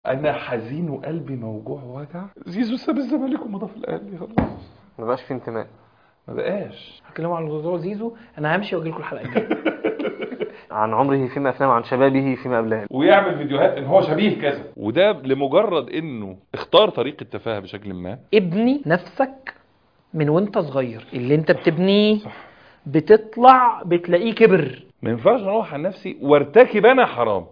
انا حزين وقلبي موجوع ووجع زيزو ساب الزمالك ومضى في الاهلي خلاص ما بقاش في انتماء ما بقاش هتكلموا عن موضوع زيزو انا همشي واجي لكم الحلقه الجايه عن عمره فيما افناه وعن شبابه فيما قبلها ويعمل فيديوهات ان هو شبيه كذا وده لمجرد انه اختار طريق التفاهه بشكل ما ابني نفسك من وانت صغير اللي انت بتبنيه صح. بتطلع بتلاقيه كبر ما ينفعش اروح عن نفسي وارتكب انا حرام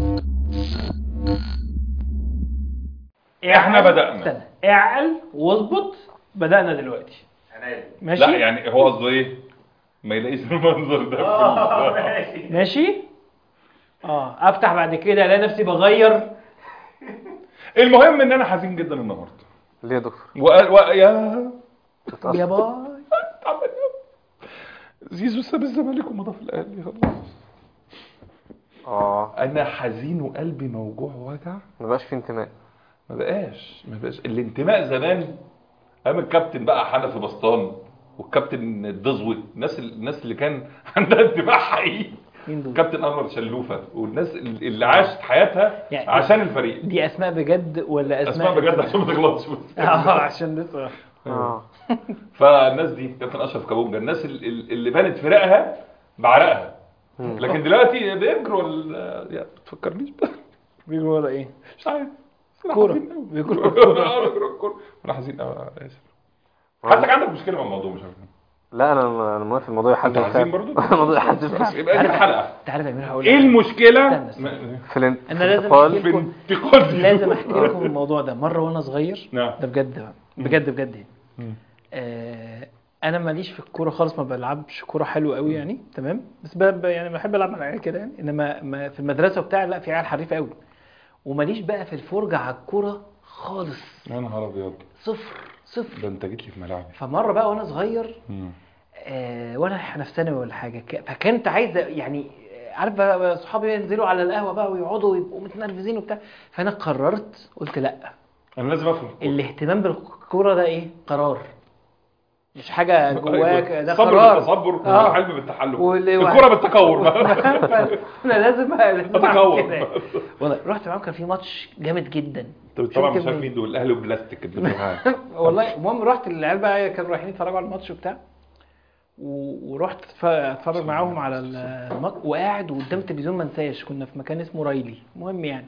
احنا اعقل- بدأنا. استنى اعقل واظبط بدأنا دلوقتي ماشي لا يعني هو قصده ايه ما يلاقيش المنظر ده في ال- ماشي اه افتح بعد كده الاقي نفسي بغير المهم ان انا حزين جدا النهارده ليه يا دكتور و... و... يا يا باي تعبان يا- زيزو ساب الزمالك ومضى في الاهلي خلاص اه انا حزين وقلبي موجوع ووجع ما بقاش في انتماء ما بقاش ما بقاش الانتماء زمان ايام الكابتن بقى حنفي بسطان والكابتن الدزوي الناس الناس اللي كان عندها انتماء حقيقي مين دول؟ كابتن انور شلوفه والناس اللي عاشت حياتها يعني- عشان الفريق دي اسماء بجد ولا اسماء اسماء بجد عشان ما تغلطش بس اه عشان لسه اه فالناس دي كابتن اشرف كابونجا الناس ال- ال- اللي بنت فرقها بعرقها لكن دلوقتي بيجروا ال- يا ما تفكرنيش بقى بيجروا ولا ايه؟ مش عارف أنا كورة. حزين أوي. بيجروا آه، بيجروا الكورة انا حزين قوي انا اسف حاسسك عندك مشكله مع الموضوع مش عارف لا انا انا موافق الموضوع يحزن أنت حزين فعلا. برضو؟ الموضوع يحزن بس فعلا. يبقى دي الحلقه انت عارف يا امير هقول ايه لك. المشكله استنى، استنى. م- في الانت... أنا في لازم الانتقال أحكي في انتقاد زيزو. لازم احكي لكم الموضوع ده مره وانا صغير نعم. ده بجد بقى. بجد بجد يعني مم. آه انا ماليش في الكوره خالص ما بلعبش كوره حلو قوي يعني تمام بس ب... ب- يعني بحب العب مع العيال كده يعني انما ما في المدرسه وبتاع لا في عيال حريفه قوي وماليش بقى في الفرجه على الكوره خالص يا نهار ابيض صفر صفر ده انت جيت لي في ملعبي فمره بقى وانا صغير مم. آه وانا احنا في ثانوي ولا حاجه ك- فكنت عايز يعني آه، عارف بقى بقى صحابي ينزلوا على القهوه بقى ويقعدوا ويبقوا متنرفزين وبتاع فانا قررت قلت لا انا لازم افهم الاهتمام بالكوره ده ايه قرار مش حاجه جواك ده صبر قرار بالتصبر آه. والحلم بالتحلم واللي- الكوره بالتكور انا لازم لازم أعمل اتكور كده. والله رحت معاهم كان في ماتش جامد جدا انت طبعا شفت مش عارف من- مين دول الاهلي وبلاستيك اللي بتروح معاك. والله المهم رحت العيال بقى كانوا رايحين يتفرجوا على الماتش وبتاع و- ورحت أتف- اتفرج معاهم على الماتش وقاعد قدام التلفزيون ما انساش كنا في مكان اسمه رايلي المهم يعني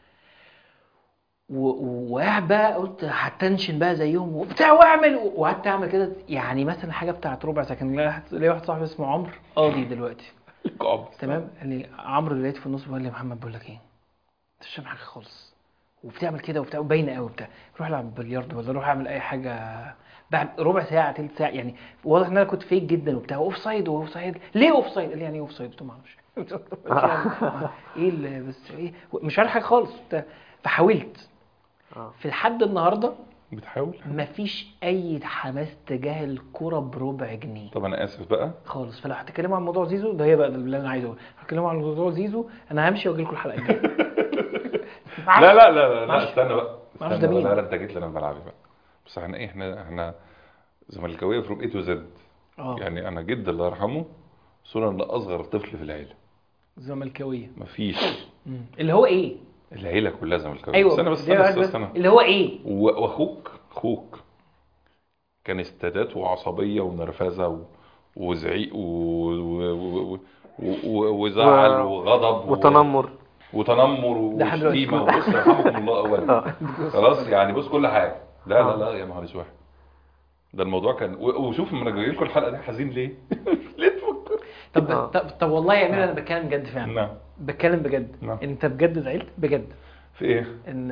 و- و- وقاعد بقى قلت هتنشن بقى زيهم وبتاع واعمل وقعدت اعمل كده يعني مثلا حاجه بتاعت ربع سكند ليا واحد- ليا واحد صاحبي اسمه عمرو قاضي دلوقتي الكعب. تمام قال لي عمرو دلوقتي في النص بيقول لي محمد بقول لك ايه انت مش فاهم حاجه خالص وبتعمل كده وبتاع وباينه قوي وبتاع روح العب بلياردو ولا روح اعمل اي حاجه بعد ربع ساعه تلت ساعه يعني واضح ان انا كنت فيك جدا وبتاع اوف سايد واوف سايد ليه اوف سايد قال لي يعني ايه اوف سايد قلت له ما اعرفش ايه اللي بس ايه مش عارف حاجه خالص وبتاع. فحاولت آه. في لحد النهارده بتحاول مفيش اي حماس تجاه الكوره بربع جنيه طب انا اسف بقى خالص فلو هتكلموا عن موضوع زيزو ده هي بقى اللي انا عايزه اقوله هتكلموا عن موضوع زيزو انا همشي واجي لكم الحلقه الجايه لا لا لا لا, لا معرفش. استنى بقى معرفش استنى ده بقى. مين. لا لا انت جيت لنا في ملعبي بقى بس احنا ايه احنا احنا زملكاويه فروم اي تو زد اه يعني انا جد الله يرحمه صورة لاصغر طفل في العيله زملكاويه مفيش مم. اللي هو ايه العيله كلها زملكاويه ايوه استنى بس دي استنى واحد بس بس. استنى اللي هو ايه و- واخوك اخوك كان استادات وعصبيه ونرفزه و... وزعيق و... و... و... و... و... وزعل و- وغضب و... وتنمر وتنمر ده حد دلوقتي وشتيمه كله. بص يرحمكم الله اولا خلاص يعني بص كل حاجه لا لا لا يا نهار اسود ده الموضوع كان و- وشوف لما انا جاي لكم الحلقه دي حزين ليه؟ ليه تفكر؟ طب آه. طب, طب والله يا امير انا بتكلم بجد فعلا نعم بتكلم بجد نعم. انت بجد زعلت بجد في ايه؟ ان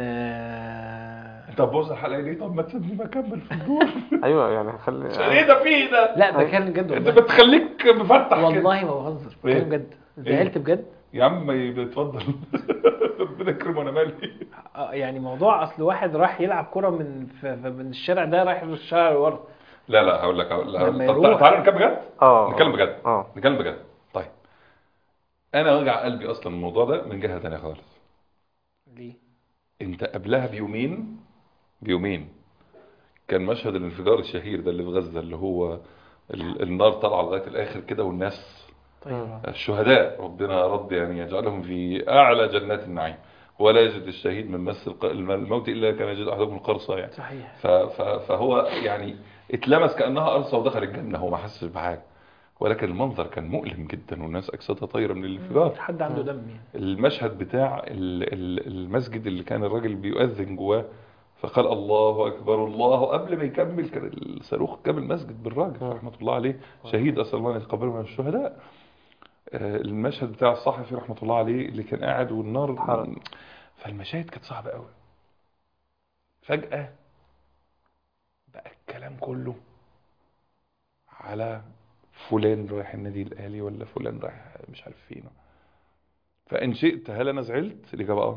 آه، طب بص الحلقه دي طب ما تسيبني بكمل في الدور ايوه يعني خلي ايه ده في ايه ده؟ لا بتكلم بجد انت والله بتخليك مفتح كده والله ما بهزر إيه؟ بتكلم بجد زعلت بجد يا عم اتفضل ربنا يكرم وانا مالي آه، يعني موضوع اصل واحد راح يلعب كرة من في في- من الشارع ده رايح الشارع اللي ورا لا لا هقول لك هقول لما لك طب يروح. تعالى نتكلم بجد اه نتكلم بجد اه نتكلم بجد طيب انا وجع قلبي اصلا الموضوع ده من جهه تانية خالص ليه؟ انت قبلها بيومين بيومين كان مشهد الانفجار الشهير ده اللي في غزه اللي هو ال- النار طالعه لغايه الاخر كده والناس طيب الشهداء ربنا يا رب يعني يجعلهم في اعلى جنات النعيم ولا يجد الشهيد من مس الق- الموت الا كان يجد احدكم القرصه يعني صحيح ف- ف- فهو يعني اتلمس كانها قرصه ودخل الجنه هو ما حسش بحاجه ولكن المنظر كان مؤلم جدا والناس اجسادها طايره من الانفجار حد عنده دم يعني المشهد بتاع ال- ال- المسجد اللي كان الراجل بيؤذن جواه فقال الله اكبر الله قبل ما يكمل كان الصاروخ جاب المسجد بالراجل مم. رحمه الله عليه شهيد اسال الله ان يتقبله من الشهداء آه، المشهد بتاع الصحفي رحمه الله عليه اللي كان قاعد والنار اتحرق. فالمشاهد كانت صعبه قوي فجاه بقى الكلام كله على فلان رايح النادي الاهلي ولا فلان رايح مش عارف فين فان شئت هل انا زعلت الاجابه اه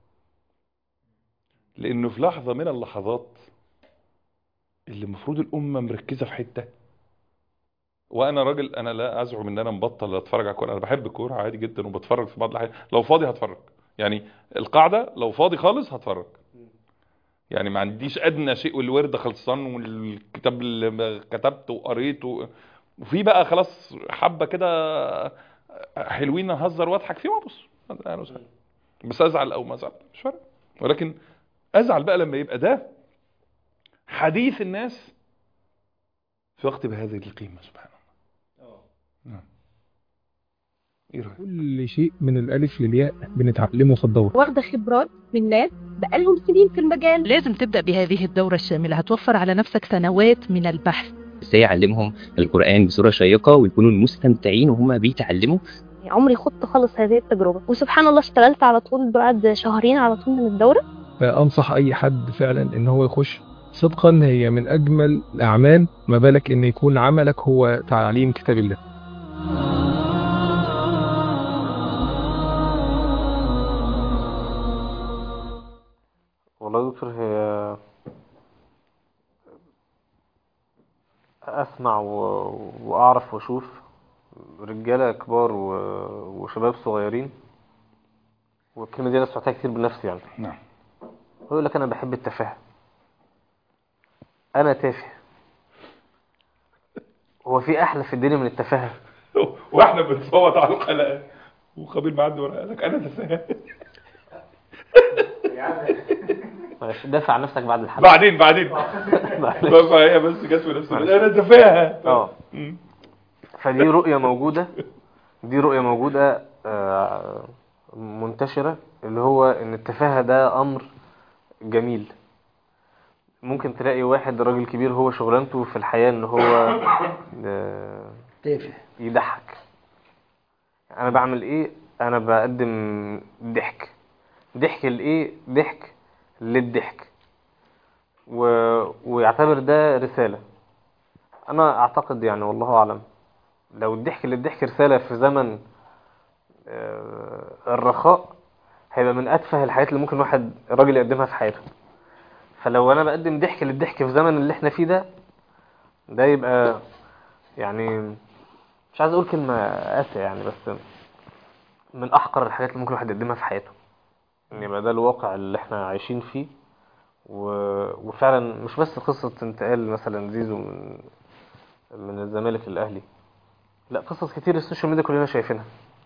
لانه في لحظه من اللحظات اللي المفروض الامه مركزه في حته وانا راجل انا لا ازعم ان انا مبطل اتفرج على الكوره انا بحب الكوره عادي جدا وبتفرج في بعض الاحيان لو فاضي هتفرج يعني القاعده لو فاضي خالص هتفرج يعني ما عنديش ادنى شيء والورد خلصان والكتاب اللي كتبته وقريته وفي بقى خلاص حبه كده حلوين اهزر واضحك فيهم ابص أهلا وسهلا. بس ازعل او ما ازعل مش فارق ولكن ازعل بقى لما يبقى ده حديث الناس في وقت بهذه القيمه سبحان الله نعم ايه رايك كل شيء من الألف للياء بنتعلمه في الدورة واخده خبرات من ناس بقالهم سنين في المجال لازم تبدأ بهذه الدورة الشاملة هتوفر على نفسك سنوات من البحث ازاي اعلمهم القران بصوره شيقه ويكونوا مستمتعين وهم بيتعلموا عمري خدت خالص هذه التجربه وسبحان الله اشتغلت على طول بعد شهرين على طول من الدوره فأنصح أي حد فعلا إن هو يخش صدقا هي من أجمل الأعمال ما بالك إن يكون عملك هو تعليم كتاب الله والله يا دكتور هي اسمع و... واعرف واشوف رجاله كبار و... وشباب صغيرين والكلمه دي انا سمعتها كتير بنفسي يعني نعم هو يقول لك انا بحب التفاهه انا تافه هو في احلى في الدنيا من التفاهه واحنا بنصوت على الحلقه وخبير معدي ورا قال لك انا تفاهم معلش دافع عن نفسك بعد الحلقه بعدين بعدين معلش. فهي بس جت في نفس الوقت. انا تفاهه اه مم. فدي رؤية موجودة دي رؤية موجودة آه، منتشرة اللي هو ان التفاهة ده امر جميل ممكن تلاقي واحد راجل كبير هو شغلانته في الحياة ان هو آه، تافه يضحك انا بعمل ايه انا بقدم ضحك ضحك لايه ضحك للضحك و... ويعتبر ده رسالة انا اعتقد يعني والله اعلم لو الضحك للضحك رسالة في زمن آه، الرخاء هيبقى من اتفه الحاجات اللي ممكن واحد راجل يقدمها في حياته فلو انا بقدم ضحك للضحك في زمن اللي احنا فيه ده ده يبقى يعني مش عايز اقول كلمة قاسية يعني بس من احقر الحاجات اللي ممكن الواحد يقدمها في حياته ان يبقى ده الواقع اللي احنا عايشين فيه و... وفعلا مش بس قصة انتقال مثلا زيزو من من الزمالك للاهلي لا قصص كتير السوشيال ميديا كلنا شايفينها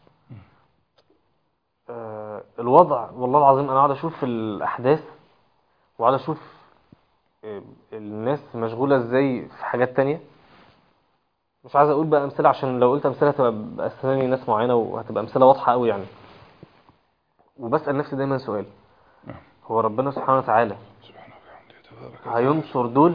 آه، الوضع والله العظيم انا قاعد اشوف الاحداث وقاعد اشوف آه، الناس مشغولة ازاي في حاجات تانية مش عايز اقول بقى امثله عشان لو قلت امثله هتبقى باسامي ناس معينه وهتبقى امثله واضحه قوي يعني وبسال نفسي دايما سؤال هو ربنا سبحانه وتعالى سبحانه وبحمده تبارك هينصر دول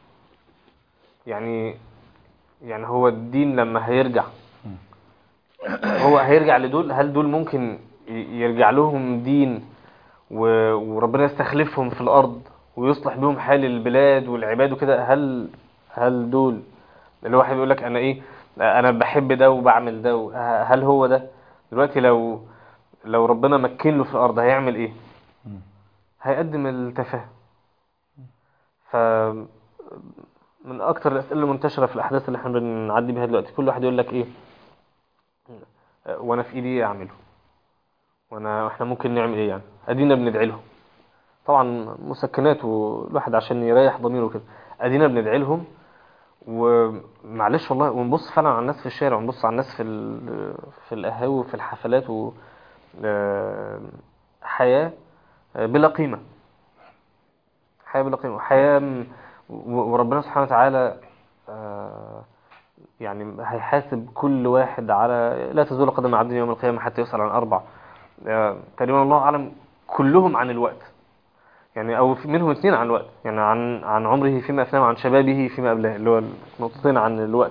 يعني يعني هو الدين لما هيرجع هو هيرجع لدول هل دول ممكن ي- يرجع لهم دين و- وربنا يستخلفهم في الارض ويصلح بهم حال البلاد والعباد وكده هل هل دول اللي واحد بيقول لك انا ايه انا بحب ده وبعمل ده و- ه- هل هو ده دلوقتي لو لو ربنا مكن له في الارض هيعمل ايه هيقدم التفاهه ف من اكتر الاسئله المنتشره في الاحداث اللي احنا بنعدي بيها دلوقتي كل واحد يقول لك ايه أه، وانا في ايدي ايه اعمله وانا احنا ممكن نعمل ايه يعني ادينا بندعي لهم طبعا مسكنات والواحد عشان يريح ضميره كده ادينا بندعي لهم ومعلش والله ونبص فعلا على الناس في الشارع ونبص على الناس في ال- في القهاوي وفي الحفلات و آه، حياة آه، بلا قيمة حياة بلا قيمة حياة م- و- وربنا سبحانه وتعالى آه، يعني هيحاسب كل واحد على لا تزول قدم عبد يوم القيامة حتى يسأل عن أربع آه، تقريبا الله أعلم كلهم عن الوقت يعني أو في- منهم اثنين عن الوقت يعني عن عن عمره فيما أفناه وعن شبابه فيما أبلاه اللي هو نقطتين عن الوقت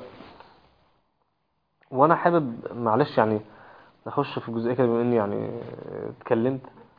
وأنا حابب معلش يعني نخش في الجزئية كده بما إني يعني اتكلمت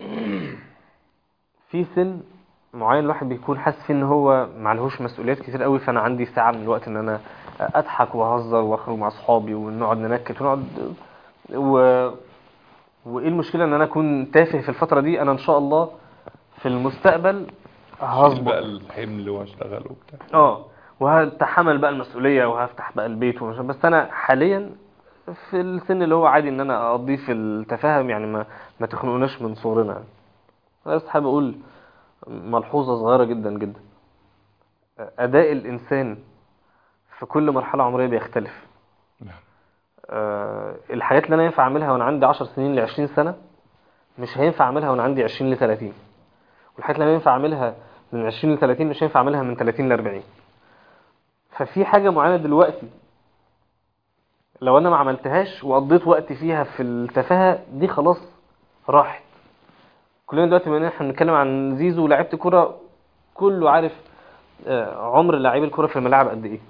في سن معين الواحد بيكون حاسس فيه ان هو معلهوش مسؤوليات كتير قوي فانا عندي ساعة من الوقت ان انا اضحك واهزر واخرج مع اصحابي ونقعد ننكت ونقعد و... وايه المشكلة ان انا اكون تافه في الفترة دي انا ان شاء الله في المستقبل شيل هظبط بقى الحمل واشتغل وبتاع اه وهتحمل بقى المسؤولية وهفتح بقى البيت ومش بس انا حاليا في السن اللي هو عادي ان انا اقضيه في التفاهم يعني ما ما تخنقوناش من صغرنا يعني. انا بس حابب اقول ملحوظة صغيرة جدا جدا اداء الانسان في كل مرحلة عمرية بيختلف نعم. آه، الحاجات اللي انا ينفع اعملها وانا عندي 10 سنين ل 20 سنة مش هينفع اعملها وانا عندي 20 ل 30 والحاجات اللي انا ينفع اعملها من 20 ل 30 مش هينفع اعملها من 30 ل 40 ففي حاجة معينة دلوقتي لو انا ما عملتهاش وقضيت وقت فيها في التفاهة دي خلاص راحت كلنا دلوقتي بما ان احنا بنتكلم عن زيزو ولاعيبه الكوره كله عارف آه، عمر لاعبي الكوره في الملاعب قد ايه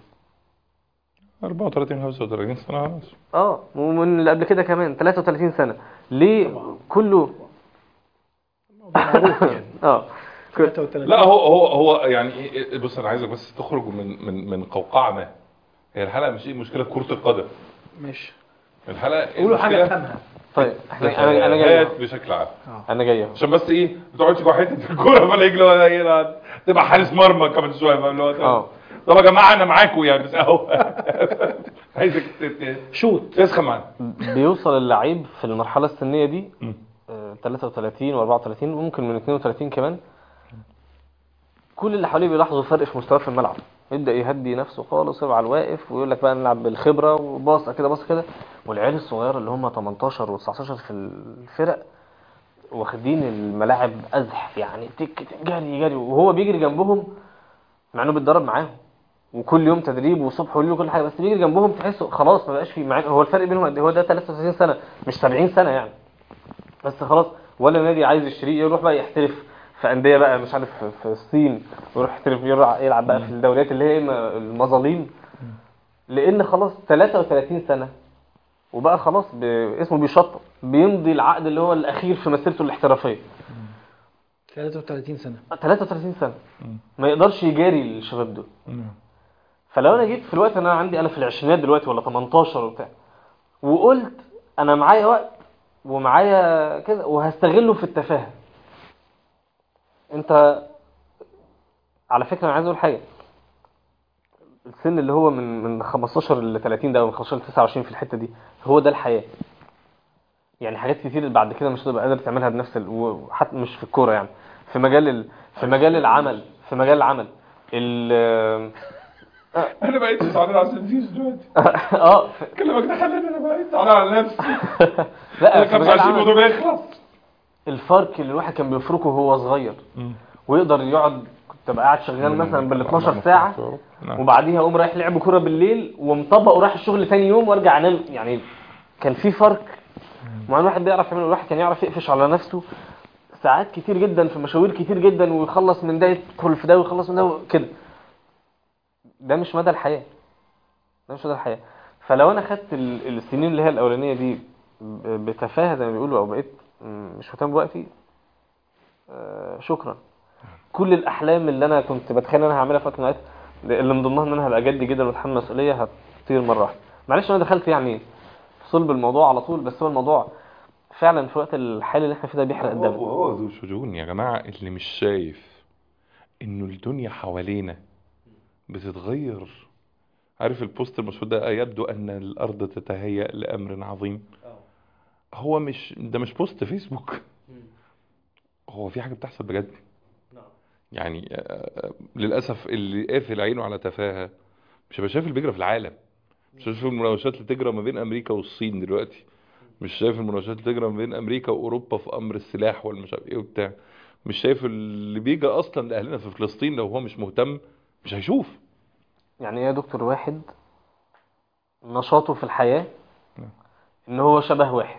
34 35 سنة خلاص اه ومن اللي قبل كده كمان 33 سنة ليه كله معروف يعني اه كل- 33 لا هو هو هو يعني إيه- بص انا عايزك بس تخرج من من من قوقعة ما هي الحلقة مش ايه مشكلة كرة القدم ماشي الحلقة قولوا حاجة المشكلة افهمها طيب احنا انا انا جاي تفاهات بشكل عام انا جاي أهو. عشان بس ايه ما تقعدش جوه حته الكوره فلا يجي ولا يلعب تبقى حارس مرمى كمان شويه فاهم اللي هو اه طب يا جماعه انا معاكم يعني بس اهو عايزك ت- ت- شوت تسخن معانا بيوصل اللعيب في المرحلة السنية دي مم. آه، 33 و34 وممكن من 32 كمان كل اللي حواليه بيلاحظوا فرق في مستواه في الملعب يبدأ يهدي نفسه خالص ويبقى على الواقف ويقول لك بقى نلعب بالخبرة وباصة كده باصة كده والعيال الصغيرة اللي هم 18 و19 في الفرق واخدين الملاعب أزح يعني تك تك جري جري وهو بيجري جنبهم مع انه بيتدرب معاهم وكل يوم تدريب وصبح وليل وكل حاجه بس بيجري جنبهم تحسه خلاص ما بقاش في مع هو الفرق بينهم قد إيه؟ هو ده 33 سنه مش 70 سنه يعني بس خلاص ولا نادي عايز يشتريه يروح بقى يحترف في انديه بقى مش عارف في- في الصين ويروح يحترف يروح يلعب بقى في الدوريات اللي هي ما- المظاليم لان خلاص 33 سنه وبقى خلاص ب... اسمه بيشطب بيمضي العقد اللي هو الاخير في مسيرته الاحترافيه 33 سنة 33 سنه ما يقدرش يجاري الشباب دول فلو انا جيت في الوقت انا عندي انا في العشرينات دلوقتي ولا 18 وبتاع وقلت انا معايا وقت ومعايا كده وهستغله في التفاهه انت على فكره انا عايز اقول حاجه السن اللي هو من من 15 ل 30 ده او من 15 ل 29 في الحته دي هو ده الحياه يعني حاجات كتير بعد كده مش هتبقى قادر تعملها بنفس ال... وحتى مش في الكوره يعني في مجال ال... في مجال العمل في مجال العمل ال... انا بقيت زعلان على سنتيز دلوقتي اه كلامك ده خلاني انا بقيت زعلان على نفسي لا انا في كان مجال عايزين الموضوع العمل ده يخلص الفرق اللي الواحد كان بيفركه وهو صغير ويقدر يقعد كنت ابقى قاعد شغال مثلا بال 12 ساعه نعم. وبعديها اقوم رايح لعب كوره بالليل ومطبق ورايح الشغل تاني يوم وارجع انام يعني كان في فرق مع الواحد بيعرف يعمل الواحد كان يعرف يقفش على نفسه ساعات كتير جدا في مشاوير كتير جدا ويخلص من ده يدخل في ده ويخلص من ده كده ده مش مدى الحياه ده مش مدى الحياه فلو انا خدت ال- السنين اللي هي الاولانيه دي ب- بتفاهه زي ما بيقولوا او بقيت م- مش مهتم بوقتي آه، شكرا كل الاحلام اللي انا كنت بتخيل ان انا هعملها في وقت من الأوقات، اللي من ضمنها ان انا هبقى جدي جدا واتحمل مسؤوليه هتطير مره واحده معلش انا دخلت يعني في صلب الموضوع على طول بس هو الموضوع فعلا في وقت الحالي اللي احنا فيه ده بيحرق الدم هو هو ذو شجون يا جماعة اللي مش شايف انه الدنيا حوالينا بتتغير عارف البوست المشهور ده يبدو ان الارض تتهيأ لامر عظيم هو مش ده مش بوست فيسبوك هو في حاجة بتحصل بجد يعني آه، آه، للأسف اللي قافل عينه على تفاهة مش هيبقى شايف اللي بيجرى في العالم مش هيشوف المناوشات اللي بتجرى ما بين أمريكا والصين دلوقتي مش شايف المناوشات اللي بتجرى ما بين أمريكا وأوروبا في أمر السلاح والمش عارف إيه وبتاع مش شايف اللي بيجي اصلا لاهلنا في فلسطين لو هو مش مهتم مش هيشوف يعني ايه يا دكتور واحد نشاطه في الحياة نعم. ان هو شبه واحد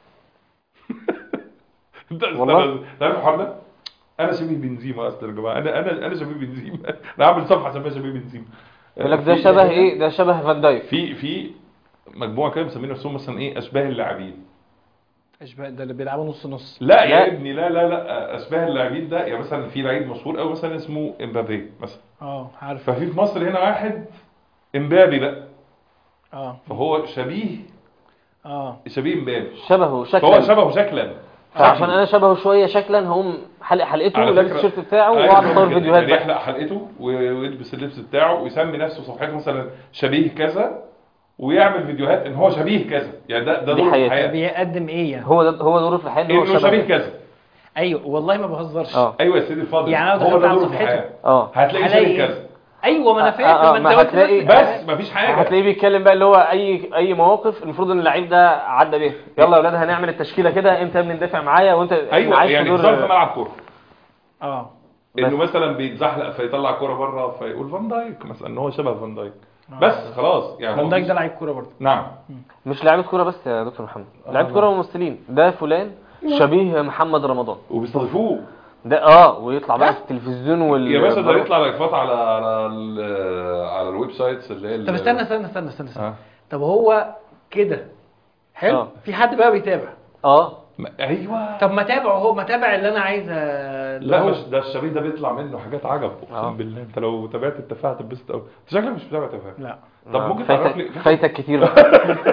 انت والله؟ استنى تعرف الحوار ده؟ انا شبيه بنزيما اصلا يا جماعه انا انا انا شبيه بنزيما انا عامل صفحه اسميها شبيه بنزيما يقول لك ده في- شبه ايه ده شبه فان دايك في في مجموعه كده مسمين نفسهم مثلا ايه اشباه اللاعبين اشباه ده اللي بيلعبوا نص نص لا يا لا. ابني لا لا لا اشباه اللاعبين ده يعني مثلا في لعيب مشهور قوي مثلا اسمه امبابي مثلا اه عارف ففي في مصر هنا واحد امبابي بقى اه فهو شبيه اه شبيه امبابي شبهه فهو شكلا شبهه شكلا فعشان انا شبهه شويه شكلا هقوم حلق حلقته على ولابس فكرة- التيشيرت بتاعه أيوة واقعد كده. اصور فيديوهات يعني بقى يحلق حلقته و- ويلبس اللبس بتاعه ويسمي نفسه صفحته مثلا شبيه كذا ويعمل فيديوهات ان هو شبيه كذا يعني ده ده دي دوره في حياته. الحياه بيقدم ايه يعني هو ده هو دوره في الحياه ان هو انه شبيه شبه كذا ايوه والله ما بهزرش اه ايوه يا سيدي الفاضل يعني أنا هو دخلت ده على دوره في صفحته. الحياه اه هتلاقي هلاقي شبيه إيه؟ كذا ايوه ما انا آه، فاكر آه، ما انت ما قلت هتلاقي- بس بس مفيش حاجه هتلاقيه بيتكلم بقى اللي هو اي اي مواقف المفروض ان اللعيب ده عدى بيها يلا يا اولاد هنعمل التشكيله كده انت من دافع معايا وانت ايوه عايش في يعني دور نظام في ملعب كوره اه انه مثلا بيتزحلق فيطلع كوره بره فيقول فان دايك مثلا ان هو شبه فان دايك آه. بس خلاص يعني فان هو دايك مش- ده لعيب كوره برضه نعم مش لعيبه كوره بس يا دكتور محمد آه، لعيبه نعم. كوره وممثلين ده فلان شبيه محمد رمضان وبيستضيفوه ده اه ويطلع بقى في التلفزيون وال يا باشا ده يطلع لايفات على على ال- على الويب سايتس اللي هي ال- طب استنى استنى استنى استنى, استنى. اه طب هو كده حلو آه. في حد بقى بيتابع اه ما- ايوه طب ما تابعه هو ما تابع اللي انا عايز اللي لا هو- مش ده الشبيه ده بيطلع منه حاجات عجب آه. اقسم بالله انت لو تابعت التفاهه هتتبسط قوي انت شكلك مش متابع تفاهه لا طب آه. ممكن تعرف لي فايتك فايتك كتير بقى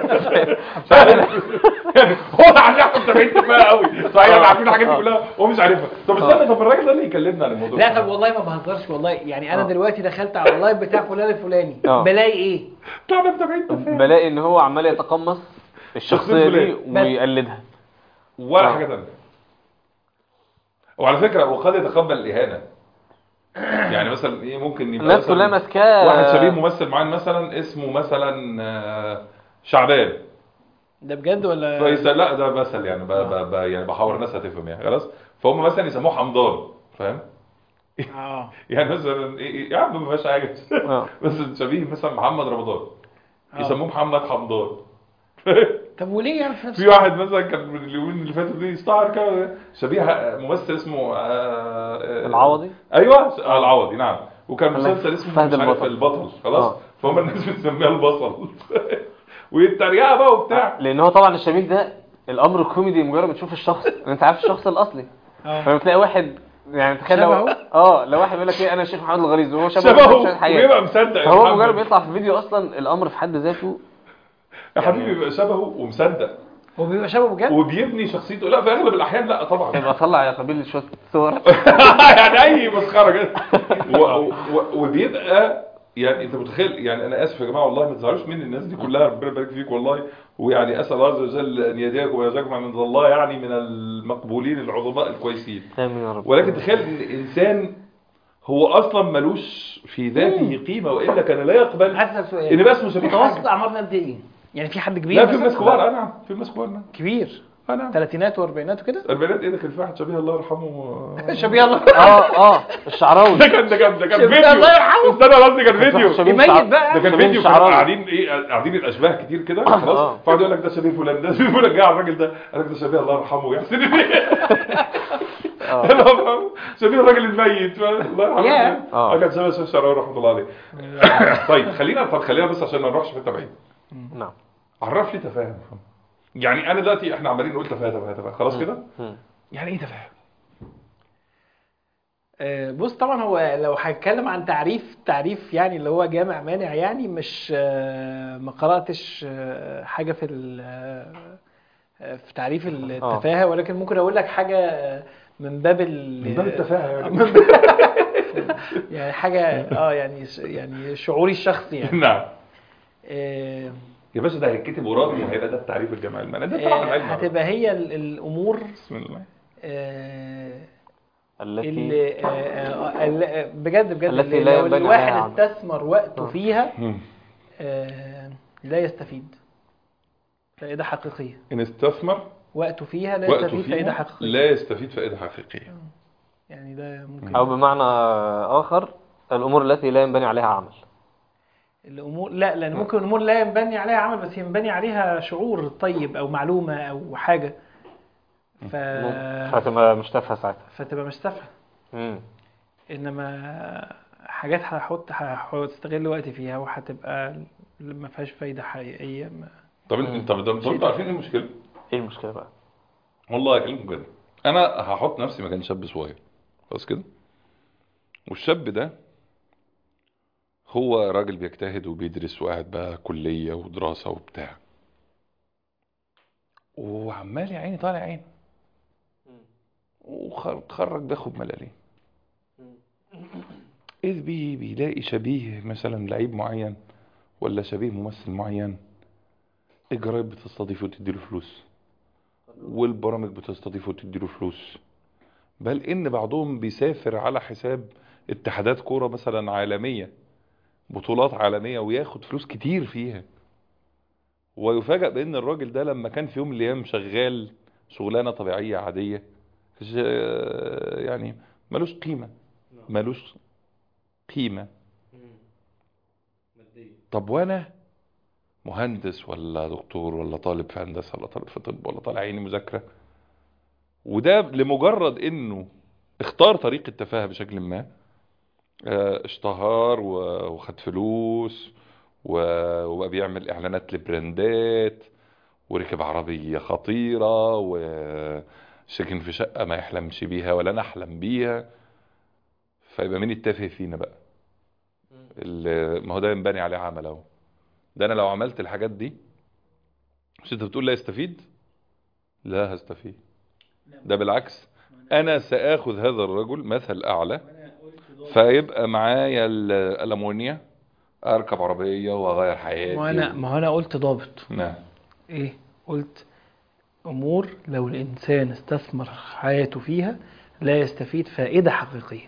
يعني هو عارف متابعين تفاهه قوي صحيح احنا عارفين الحاجات دي آه. كلها هو مش عارفها طب استنى طب الراجل ده اللي يكلمنا عن الموضوع لا طب والله ما بهزرش والله يعني انا آه. دلوقتي دخلت على اللايف بتاع فلان الفلاني آه. بلاقي ايه طلعنا متابعين تفاهه بلاقي ان هو عمال يتقمص الشخصيه دي فلان. ويقلدها ولا آه. حاجه ثانيه وعلى فكره وقد يتقبل الاهانه يعني مثلا ايه ممكن يبقى الناس مثلاً كلها ماسكاه واحد شبيه ممثل معين مثلا اسمه مثلا آه، شعبان ده بجد ولا فيس لا ده مثل يعني ب... ب... ب... يعني بحاور الناس هتفهم يعني خلاص فهم مثلا يسموه حمضان فاهم اه يعني مثلا ايه إيه، يا عم ما فيهاش حاجه اه بس شبيه مثلا محمد رمضان آه. يسموه محمد حمضان طب وليه يعني في نفس في واحد مثلا كان من اليومين اللي فاتوا دي استعر كده شبيه ممثل اسمه آه، آه، العوضي ايوه آه، العوضي نعم وكان قال لك مسلسل اسمه فهد مش عارف البطل. البطل خلاص آه. فهم الناس بتسميها البصل ويتريقها بقى وبتاع لان هو طبعا الشبيه ده الامر الكوميدي مجرد ما تشوف الشخص انت عارف الشخص الاصلي اه فلما تلاقي واحد يعني تخيل لو شبهه؟ اه لو واحد بيقول لك ايه انا الشيخ محمد الغليظ وهو شبهه شبهه في الحياه وبيبقى مصدق يا فهو محمد. مجرد بيطلع في فيديو اصلا الامر في حد ذاته يا حبيبي بيبقى شبهه ومصدق هو بيبقى شبه بجد وبيبني شخصيته لا في اغلب الاحيان لا طبعا يبقى طلع يا قبيل شويه صور يعني اي مسخره كده و- و- وبيبقى يعني انت متخيل يعني انا اسف يا جماعه والله ما تزعلوش مني الناس دي كلها ربنا يبارك فيك والله ويعني اسال الله عز وجل ان يهديكم ويرزقكم عند الله يعني من المقبولين العظماء الكويسين امين يا رب ولكن تخيل ان الانسان هو اصلا ملوش في ذاته قيمه والا كان لا يقبل عايز اسال سؤال ان بقى اسمه شبيه متوسط حاجه اعمارنا قد ايه؟ يعني في حد كبير لا في مثلاً؟ ناس كبار انا في ناس كبار نعم كبير انا ثلاثينات واربعينات وكده البنات ايه ده كان في واحد شبيه الله يرحمه شبيه الله اه اه الشعراوي ده كان ده كان ده كان شبيه فيديو الله يرحمه. استنى قصدي كان فيديو شبيه يميت شعر- بقى. ده كان شبيه فيديو كانوا شعراوي. قاعدين ايه قاعدين الاشباه كتير كده خلاص آه. فقعد يقول لك ده شبيه فلان ده شبيه فلان جه على الراجل ده قال لك ده شبيه الله يرحمه ويحسن اه شبيه الراجل الميت الله يرحمه ياه. آه. اه كان شبيه الشيخ الشعراوي رحمه الله عليه طيب خلينا طب خلينا بس عشان ما نروحش في التبعين نعم عرف لي تفاهم يعني انا دلوقتي احنا عمالين نقول تفاهه تفاهه تفاهه خلاص كده مم. يعني ايه تفاهم؟ آه، بص طبعا هو لو هتكلم عن تعريف تعريف يعني اللي هو جامع مانع يعني مش آه، ما قراتش آه، حاجه في ال- آه، في تعريف التفاهه ولكن ممكن اقول لك حاجه آه، من باب ال من باب التفاهه يعني من باب- يعني حاجه اه يعني ش- يعني شعوري الشخصي يعني نعم آه، يا باشا ده هيتكتب وراضي وهيبقى ده التعريف الجماعي المعنى ده طبعا آه، العلم هتبقى هي ال- الامور بسم الله آه، التي اللي آه، آه، ال- بجد بجد التي اللي لا لو ينبني الواحد عليها عمل. استثمر وقته آه. فيها مم. آه، لا يستفيد فائدة حقيقية ان استثمر وقته فيها لا وقته يستفيد فائدة فيها حقيقية لا يستفيد فائده حقيقيه يعني ده ممكن او بمعنى اخر الامور التي لا ينبني عليها عمل الامور لا لان ممكن الامور لا ينبني عليها عمل بس ينبني عليها شعور طيب او معلومه او حاجه ف فتبقى مش تافهه ساعتها فتبقى مش تافهه مم. انما حاجات هحط هستغل وقتي فيها وهتبقى ما فيهاش فايده حقيقيه ما طب انت طب ده انتوا عارفين ايه المشكله؟ ايه المشكله بقى والله اكلمكم كده انا هحط نفسي مكان شاب صغير خلاص كده والشاب ده هو راجل بيجتهد وبيدرس وقاعد بقى كلية ودراسة وبتاع وعمال يا عيني طالع عين وتخرج بياخد ملالين إذ به بيلاقي شبيه مثلا لعيب معين ولا شبيه ممثل معين الجرايد بتستضيفه وتديله فلوس والبرامج بتستضيفه وتديله فلوس بل ان بعضهم بيسافر على حساب اتحادات كوره مثلا عالميه بطولات عالميه وياخد فلوس كتير فيها ويفاجأ بان الراجل ده لما كان في يوم من الايام شغال شغلانه طبيعيه عاديه ش- يعني ملوش قيمه ملوش قيمه طب وانا مهندس ولا دكتور ولا طالب في هندسه ولا طالب في طب ولا طالع عيني مذاكره وده لمجرد انه اختار طريق التفاهه بشكل ما آه، اشتهر و- وخد فلوس و- وبقى بيعمل اعلانات لبراندات وركب عربيه خطيره وسكن في شقه ما يحلمش بيها ولا انا احلم بيها فيبقى مين التافه فينا بقى اللي- ما هو ده ينبني عليه عمل اهو ده انا لو عملت الحاجات دي مش انت بتقول لا يستفيد لا هستفيد ده بالعكس انا ساخذ هذا الرجل مثل اعلى فيبقى معايا ال- الامونيا اركب عربيه واغير حياتي ما انا ما هو انا قلت ضابط نعم ايه قلت امور لو الانسان استثمر حياته فيها لا يستفيد فائده حقيقيه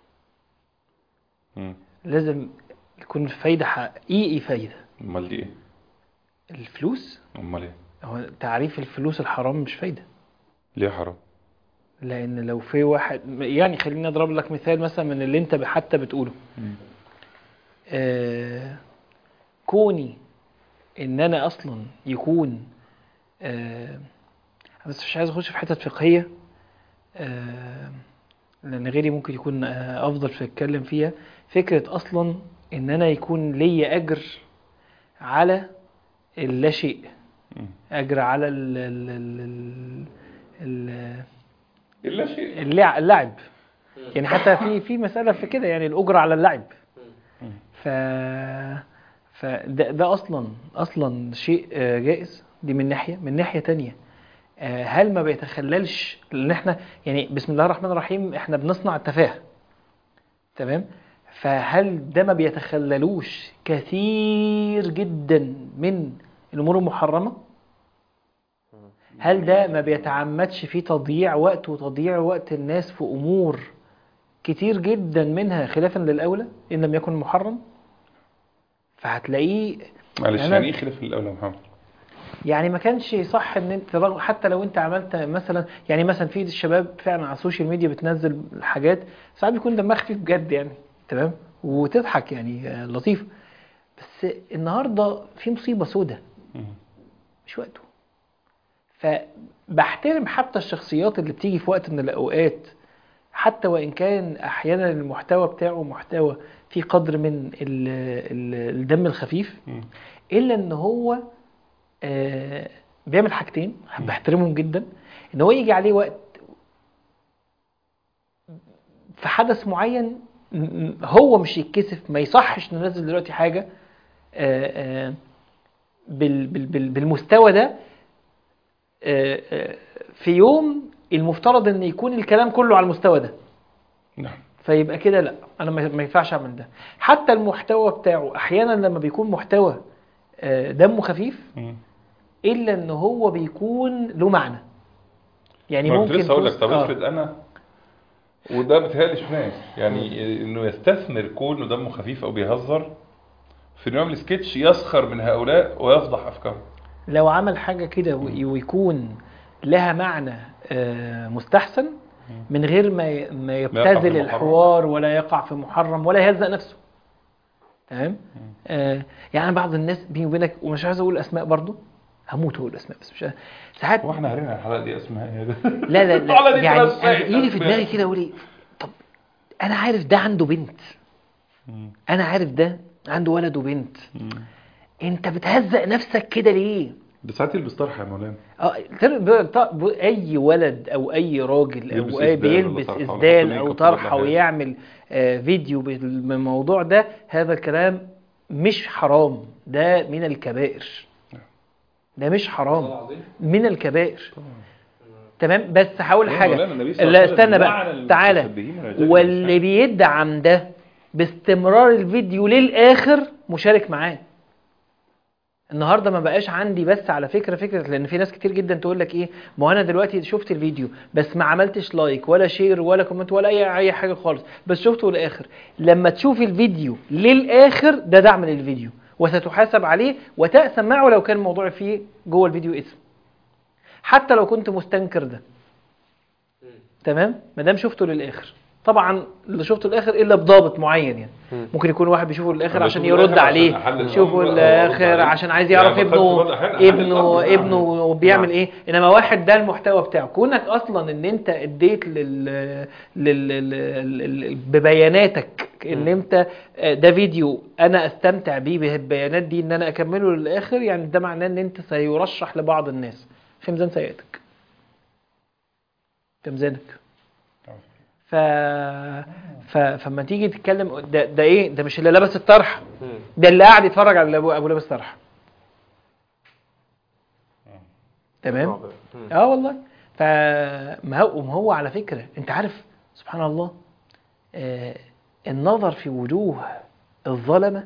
مم. لازم يكون فايده حقيقي فايده امال دي ايه الفلوس امال ايه هو تعريف الفلوس الحرام مش فايده ليه حرام لان لو في واحد يعني خليني اضرب لك مثال مثلا من اللي انت حتى بتقوله مم. آه كوني ان انا اصلا يكون آه بس مش عايز اخش في حتت فقهيه آه لان غيري ممكن يكون آه افضل في يتكلم فيها فكره اصلا ان انا يكون ليا اجر على اللا شيء مم. اجر على ال ال ال ال الا شيء اللع- اللعب يعني حتى في في مسألة في كده يعني الأجرة على اللعب ف فده ده أصلا أصلا شيء آه، جائز دي من ناحية من ناحية تانية آه، هل ما بيتخللش لأن احنا يعني بسم الله الرحمن الرحيم احنا بنصنع التفاهة تمام فهل ده ما بيتخللوش كثير جدا من الأمور المحرمة هل ده ما بيتعمدش فيه تضييع وقت وتضييع وقت الناس في أمور كتير جدا منها خلافا للأولى إن لم يكن محرم فهتلاقيه معلش أنا- يعني ايه خلاف الاولى يا محمد يعني ما كانش صح ان انت رغم- حتى لو انت عملت مثلا يعني مثلا في الشباب فعلا على السوشيال ميديا بتنزل حاجات ساعات بيكون دمها خفيف بجد يعني تمام وتضحك يعني آه، لطيف بس النهارده في مصيبه سودة مم. مش وقته فبحترم حتى الشخصيات اللي بتيجي في وقت من الاوقات حتى وان كان احيانا المحتوى بتاعه محتوى فيه قدر من ال ال الدم الخفيف مم. الا ان هو آه بيعمل حاجتين بحترمهم جدا ان هو يجي عليه وقت في حدث معين م- م- هو مش يتكسف ما يصحش ننزل دلوقتي حاجه آه، آه، بال- بال- بال- بالمستوى ده آه، آه، في يوم المفترض ان يكون الكلام كله على المستوى ده نعم فيبقى كده لا انا ما ما ينفعش اعمل ده حتى المحتوى بتاعه احيانا لما بيكون محتوى آه، دمه خفيف مم. الا ان هو بيكون له معنى يعني ما كنت ممكن لسه اقول لك بوست- طب آه. افرض انا وده بيتهيألي شفناه يعني انه يستثمر كونه دمه خفيف او بيهزر في انه يعمل سكتش يسخر من هؤلاء ويفضح افكارهم لو عمل حاجة كده وي- ويكون لها معنى آه، مستحسن من غير ما ي- ما يقع في يبتذل محرم. الحوار ولا يقع في محرم ولا يهزأ نفسه تمام آه يعني بعض الناس بيني وبينك ومش عايز اقول اسماء برضو هموت اقول اسماء بس مش عايز. ساعات هو احنا قرينا الحلقه دي اسمها ايه ده؟ لا لا على لا دي يعني بس انا يجي في أسماء. دماغي كده اقول ايه طب انا عارف ده عنده بنت مم. انا عارف ده عنده ولد وبنت مم. انت بتهزق نفسك كده ليه ده ساعات يلبس طرحه يا مولانا اه تر- ب- ط- ب- اي ولد او اي راجل يلبس او اي إسدال ولا بيلبس طرحة ولا اسدال يحط او ميك اب ولا طرحه حاجة. ويعمل آه، فيديو بالموضوع ده هذا الكلام مش حرام ده من الكبائر ده مش حرام من الكبائر تمام بس هقول يا حاجه مولانا النبي صلى الله لا عليه وسلم استنى لعن بقى تعالى المتشبهين من الرجال واللي بالنساء. بيدعم ده باستمرار الفيديو للاخر مشارك معاه النهارده ما بقاش عندي بس على فكره فكره لان في ناس كتير جدا تقول لك ايه ما هو انا دلوقتي شفت الفيديو بس ما عملتش لايك ولا شير ولا كومنت ولا اي اي حاجه خالص بس شفته للاخر لما تشوف الفيديو للاخر ده دعم للفيديو وستحاسب عليه وتأثم معه لو كان الموضوع فيه جوه الفيديو اسم حتى لو كنت مستنكر ده تمام ما دام شفته للاخر طبعا اللي شفته للاخر الا بضابط معين يعني مم. ممكن يكون واحد بيشوفه للاخر أنا عشان بشوفه يرد للآخر عليه عشان أحلل يشوفه الأمر للاخر وأرد عليه. عشان عايز يعرف يعني ابنه بخدت بالي أحيانا ابنه أحلل الأمر. ابنه بيعمل ايه انما واحد ده المحتوى بتاعه كونك اصلا ان انت اديت لل, لل... لل... لل... ببياناتك ان انت آه، ده فيديو انا استمتع بيه بالبيانات دي ان انا اكمله للاخر يعني ده معناه ان انت سيرشح لبعض الناس في ميزان سيئاتك في ميزانك ف... ف... فما تيجي تتكلم ده, ده ايه ده مش اللي لابس الطرحه مم. ده اللي قاعد يتفرج على ابو ابو لابس طرحه تمام مم. اه والله فما هو ما هو على فكره انت عارف سبحان الله آه النظر في وجوه الظلمه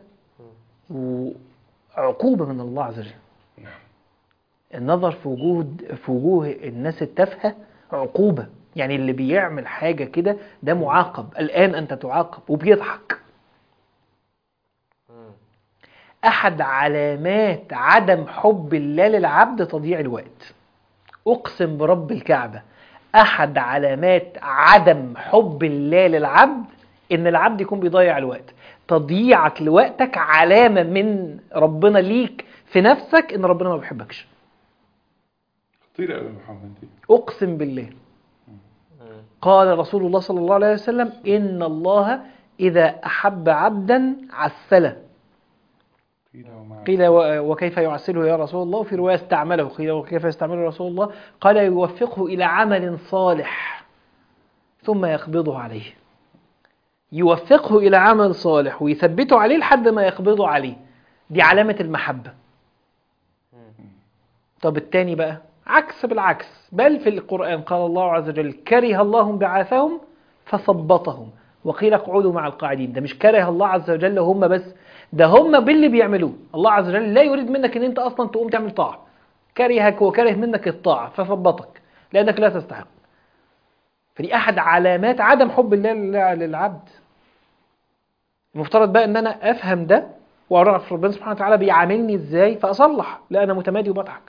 وعقوبه من الله عز وجل النظر في وجود في وجوه الناس التافهه عقوبه يعني اللي بيعمل حاجه كده ده معاقب الان انت تعاقب وبيضحك احد علامات عدم حب الله للعبد تضييع الوقت اقسم برب الكعبه احد علامات عدم حب الله للعبد ان العبد يكون بيضيع الوقت تضييعك لوقتك علامه من ربنا ليك في نفسك ان ربنا ما بيحبكش خطيره قوي يا محمد دي اقسم بالله قال رسول الله صلى الله عليه وسلم ان الله اذا احب عبدا عسله قيل وما قيل و- وكيف يعسله يا رسول الله في رواية استعمله قيل وكيف يستعمله رسول الله قال يوفقه إلى عمل صالح ثم يقبضه عليه يوفقه إلى عمل صالح ويثبته عليه لحد ما يقبضه عليه دي علامة المحبة طب التاني بقى عكس بالعكس بل في القرآن قال الله عز وجل كره الله بعاثهم فثبطهم وقيل اقعدوا مع القاعدين ده مش كره الله عز وجل هم بس ده هم باللي بيعملوه الله عز وجل لا يريد منك ان انت اصلا تقوم تعمل طاعة كرهك وكره منك الطاعة فثبطك لانك لا تستحق فدي احد علامات عدم حب الله لل- للعبد المفترض بقى ان انا افهم ده واعرف ربنا سبحانه وتعالى بيعاملني ازاي فاصلح لا انا متمادي وبضحك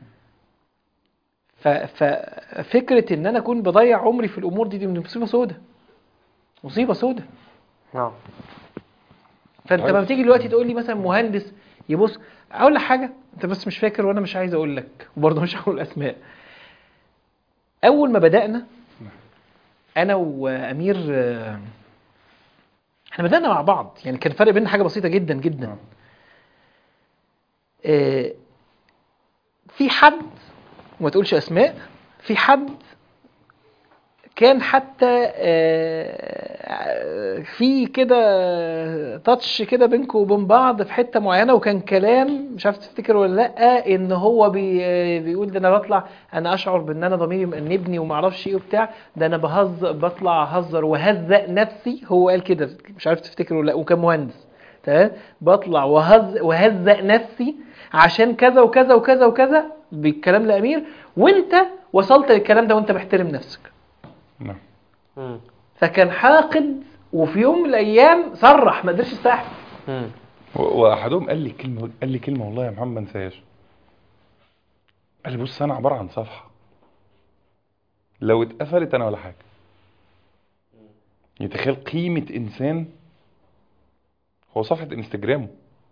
ف- ففكره ان انا اكون بضيع عمري في الامور دي دي مصيبه سودة مصيبه سودة نعم فانت لما بتيجي دلوقتي تقول لي مثلا مهندس يبص اقول لك حاجه انت بس مش فاكر وانا مش عايز اقول لك وبرضه مش هقول اسماء اول ما بدانا انا وامير آه، احنا بدانا مع بعض يعني كان الفرق بيننا حاجه بسيطه جدا جدا نعم. آه، في حد وما تقولش اسماء في حد كان حتى آه، في كده تاتش كده بينكم وبين بعض في حته معينه وكان كلام مش عارف تفتكر ولا لا ان هو بي بيقول ده انا بطلع انا اشعر بان انا ضميري مأنبني وما اعرفش ايه وبتاع ده انا بهزر بطلع اهزر وهزق نفسي هو قال كده مش عارف تفتكر ولا لا وكان مهندس تمام بطلع وهز وهزق نفسي عشان كذا وكذا وكذا وكذا بالكلام لامير وانت وصلت للكلام ده وانت محترم نفسك نعم مم. فكان حاقد وفي يوم من الايام صرح ما قدرش يستحمل مم. و- واحدهم قال لي كلمه قال لي كلمه والله يا محمد ما انساهاش قال لي بص انا عباره عن صفحه لو اتقفلت انا ولا حاجه يتخيل قيمة إنسان هو صفحة انستجرامه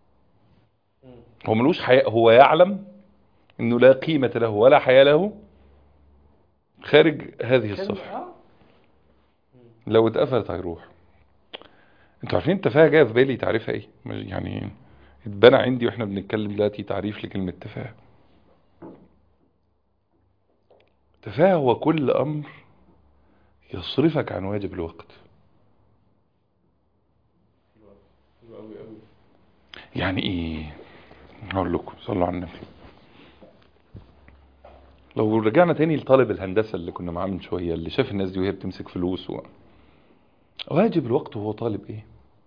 هو ملوش حياة هو يعلم إنه لا قيمة له ولا حياة له خارج هذه الصفحة لو اتقفلت هيروح انتوا عارفين التفاهة جاية في بالي تعريفها ايه مش- يعني اتبنى عندي واحنا بنتكلم دلوقتي تعريف لكلمة تفاهة تفاهة هو كل أمر يصرفك عن واجب الوقت يعني ايه هقول لكم صلوا على النبي لو رجعنا تاني لطالب الهندسة اللي كنا معاه من شوية اللي شاف الناس دي وهي بتمسك فلوس و... واجب الوقت وهو طالب ايه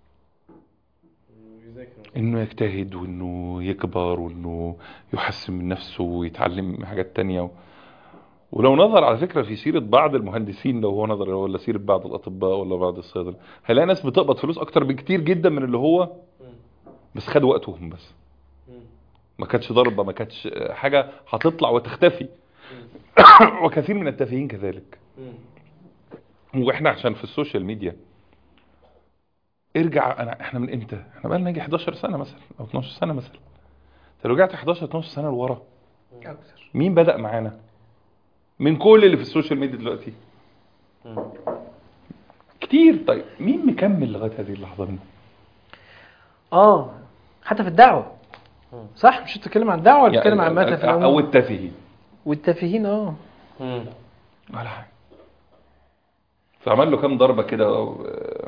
انه يجتهد وانه يكبر وانه يحسن من نفسه ويتعلم حاجات تانية و... ولو نظر على فكرة في سيرة بعض المهندسين لو هو نظر ولا سيرة بعض الأطباء ولا بعض الصيادلة هيلاقي ناس بتقبض فلوس أكتر بكتير جدا من اللي هو بس خد وقتهم بس ما كانتش ضربة ما كانتش حاجة هتطلع وتختفي وكثير من التافهين كذلك واحنا عشان في السوشيال ميديا ارجع انا احنا من امتى احنا بقى لنا يجي 11 سنه مثلا او 12 سنه مثلا انت لو رجعت 11 12 سنه لورا اكتر مين بدأ معانا من كل اللي في السوشيال ميديا دلوقتي كتير طيب مين مكمل لغايه هذه اللحظه منهم اه حتى في الدعوه صح مش بتتكلم عن الدعوه ولا بتتكلم عن متى في او العموم التافهين والتافهين اه مم. ولا حاجه فعمل له كام ضربه كده و-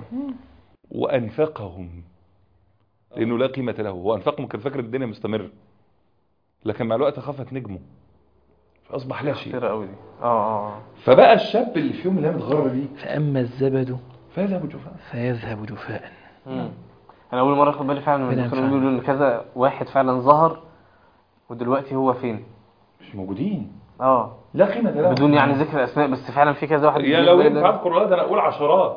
وانفقهم لانه لا قيمه له هو انفقهم كان فاكر الدنيا مستمره لكن مع الوقت خفت نجمه فاصبح لا شيء كتير قوي دي اه اه اه فبقى الشاب اللي في يوم من الايام اتغرب بيه فاما الزبد فيذهب جفاء فيذهب جفاء مم. انا اول مره اخد بالي فعلا من فعلا اللي كانوا فعلا. بيقولوا ان كذا واحد فعلا ظهر ودلوقتي هو فين مش موجودين اه لا قيمه له بدون يعني ذكر اسماء بس فعلا في كذا واحد يا بيجي لو في بالي ينفع ده. اذكر ده انا اقول عشرات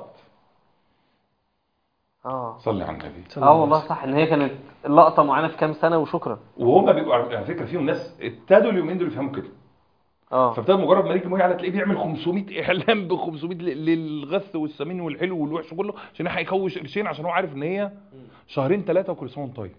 اه صلي على النبي اه والله صح ان هي كانت لقطه معينه في كام سنه وشكرا وهم بيبقوا على على فكره فيهم ناس ابتدوا اليومين دول يفهموا كده اه فابتدى مجرد ما يجي على تلاقيه بيعمل 500 اعلان ب 500 ل- للغث والسمين والحلو والوحش كله عشان يلحق يكوش قرشين عشان هو عارف ان هي شهرين ثلاثه وكل سنه وانت طيب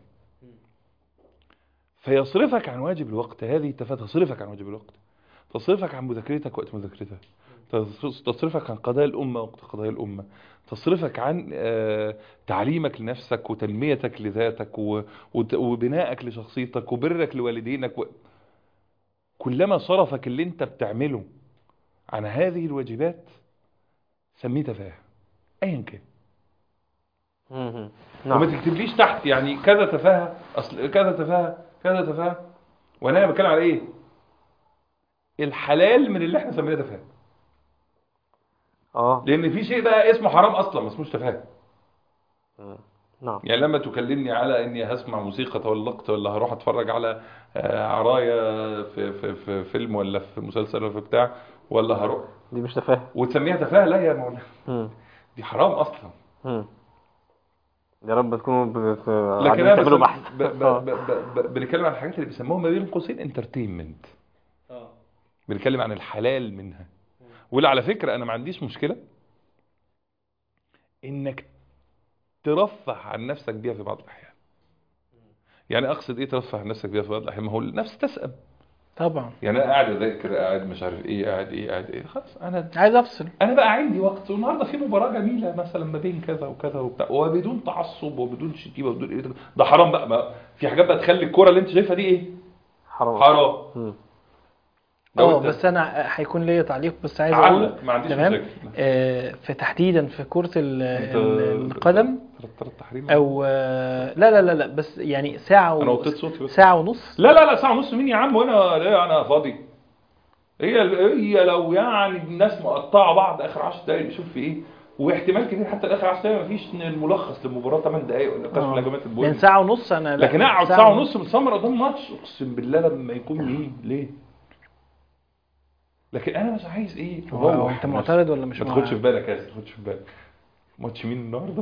فيصرفك عن واجب الوقت هذه التفاهه تصرفك عن واجب الوقت تصرفك عن مذاكرتك وقت مذاكرتك تص- تصرفك عن قضايا الأمة وقت قضايا الأمة تصرفك عن آه، تعليمك لنفسك وتنميتك لذاتك و- وت- وبنائك لشخصيتك وبرك لوالدينك و... كلما صرفك اللي انت بتعمله عن هذه الواجبات سميه تفاهة ايا كان مم. وما نعم تكتبليش تحت يعني كذا تفاهة اصل كذا تفاهة كذا تفاهة وانا بتكلم على ايه الحلال من اللي احنا سميناه تفاهة اه لان في شيء بقى اسمه حرام اصلا ما اسموش تفاهة نعم يعني لما تكلمني على اني هسمع موسيقى تولقت ولا هروح اتفرج على آه، عرايا في, في, في فيلم ولا في مسلسل ولا في بتاع ولا هروح دي مش تفاهه وتسميها تفاهة لا يا مولانا مم. دي حرام اصلا مم. يا رب تكونوا بت... لكن قاعدين انا تعملوا بس بحث ب... ب... ب... ب... ب... بنتكلم عن الحاجات اللي بيسموها ما بين قوسين انترتينمنت بنتكلم عن الحلال منها واللي على فكرة انا ما عنديش مشكلة انك ترفه عن نفسك بيها في بعض الاحيان يعني اقصد ايه ترفه عن نفسك بيها في بعض الاحيان ما هو النفس تسأم طبعا يعني انا قاعد اذاكر قاعد مش عارف ايه قاعد ايه قاعد ايه خلاص انا عايز افصل انا بقى عندي وقت والنهارده في مباراه جميله مثلا ما بين كذا وكذا وبتاع وبدون تعصب وبدون شتيمه وبدون إيه ده حرام بقى ما في حاجات بقى تخلي الكوره اللي انت شايفها دي ايه حرام حرام مم. لو اه أنت بس انا هيكون ليا تعليق بس عايز اقول علق ما عنديش تمام مشاكل آه، في تحديدا في كرة ال- أنت- ال- القدم ترى التحريم او آه، لا لا لا لا بس يعني ساعة انا و... وطيت صوتي بس ساعة ونص لا لا لا ساعه ونص مين يا عم وانا لا انا فاضي هي هي لو يعني الناس مقطعه بعض اخر 10 دقايق نشوف في ايه واحتمال كبير حتى الاخر 10 دقايق مفيش الملخص للمباراه 8 دقايق ولا بتاع آه. في الهجمات من البوينت ساعة ونص انا لا لكن اقعد ساعه ونص متسمر قدام ماتش اقسم بالله لما يكون مين ليه لكن انا مش عايز ايه هو أروح انت نفسي. معترض ولا مش ما تاخدش معترض؟ في بالك يا اسف ما تاخدش في بالك ماتش مين النهارده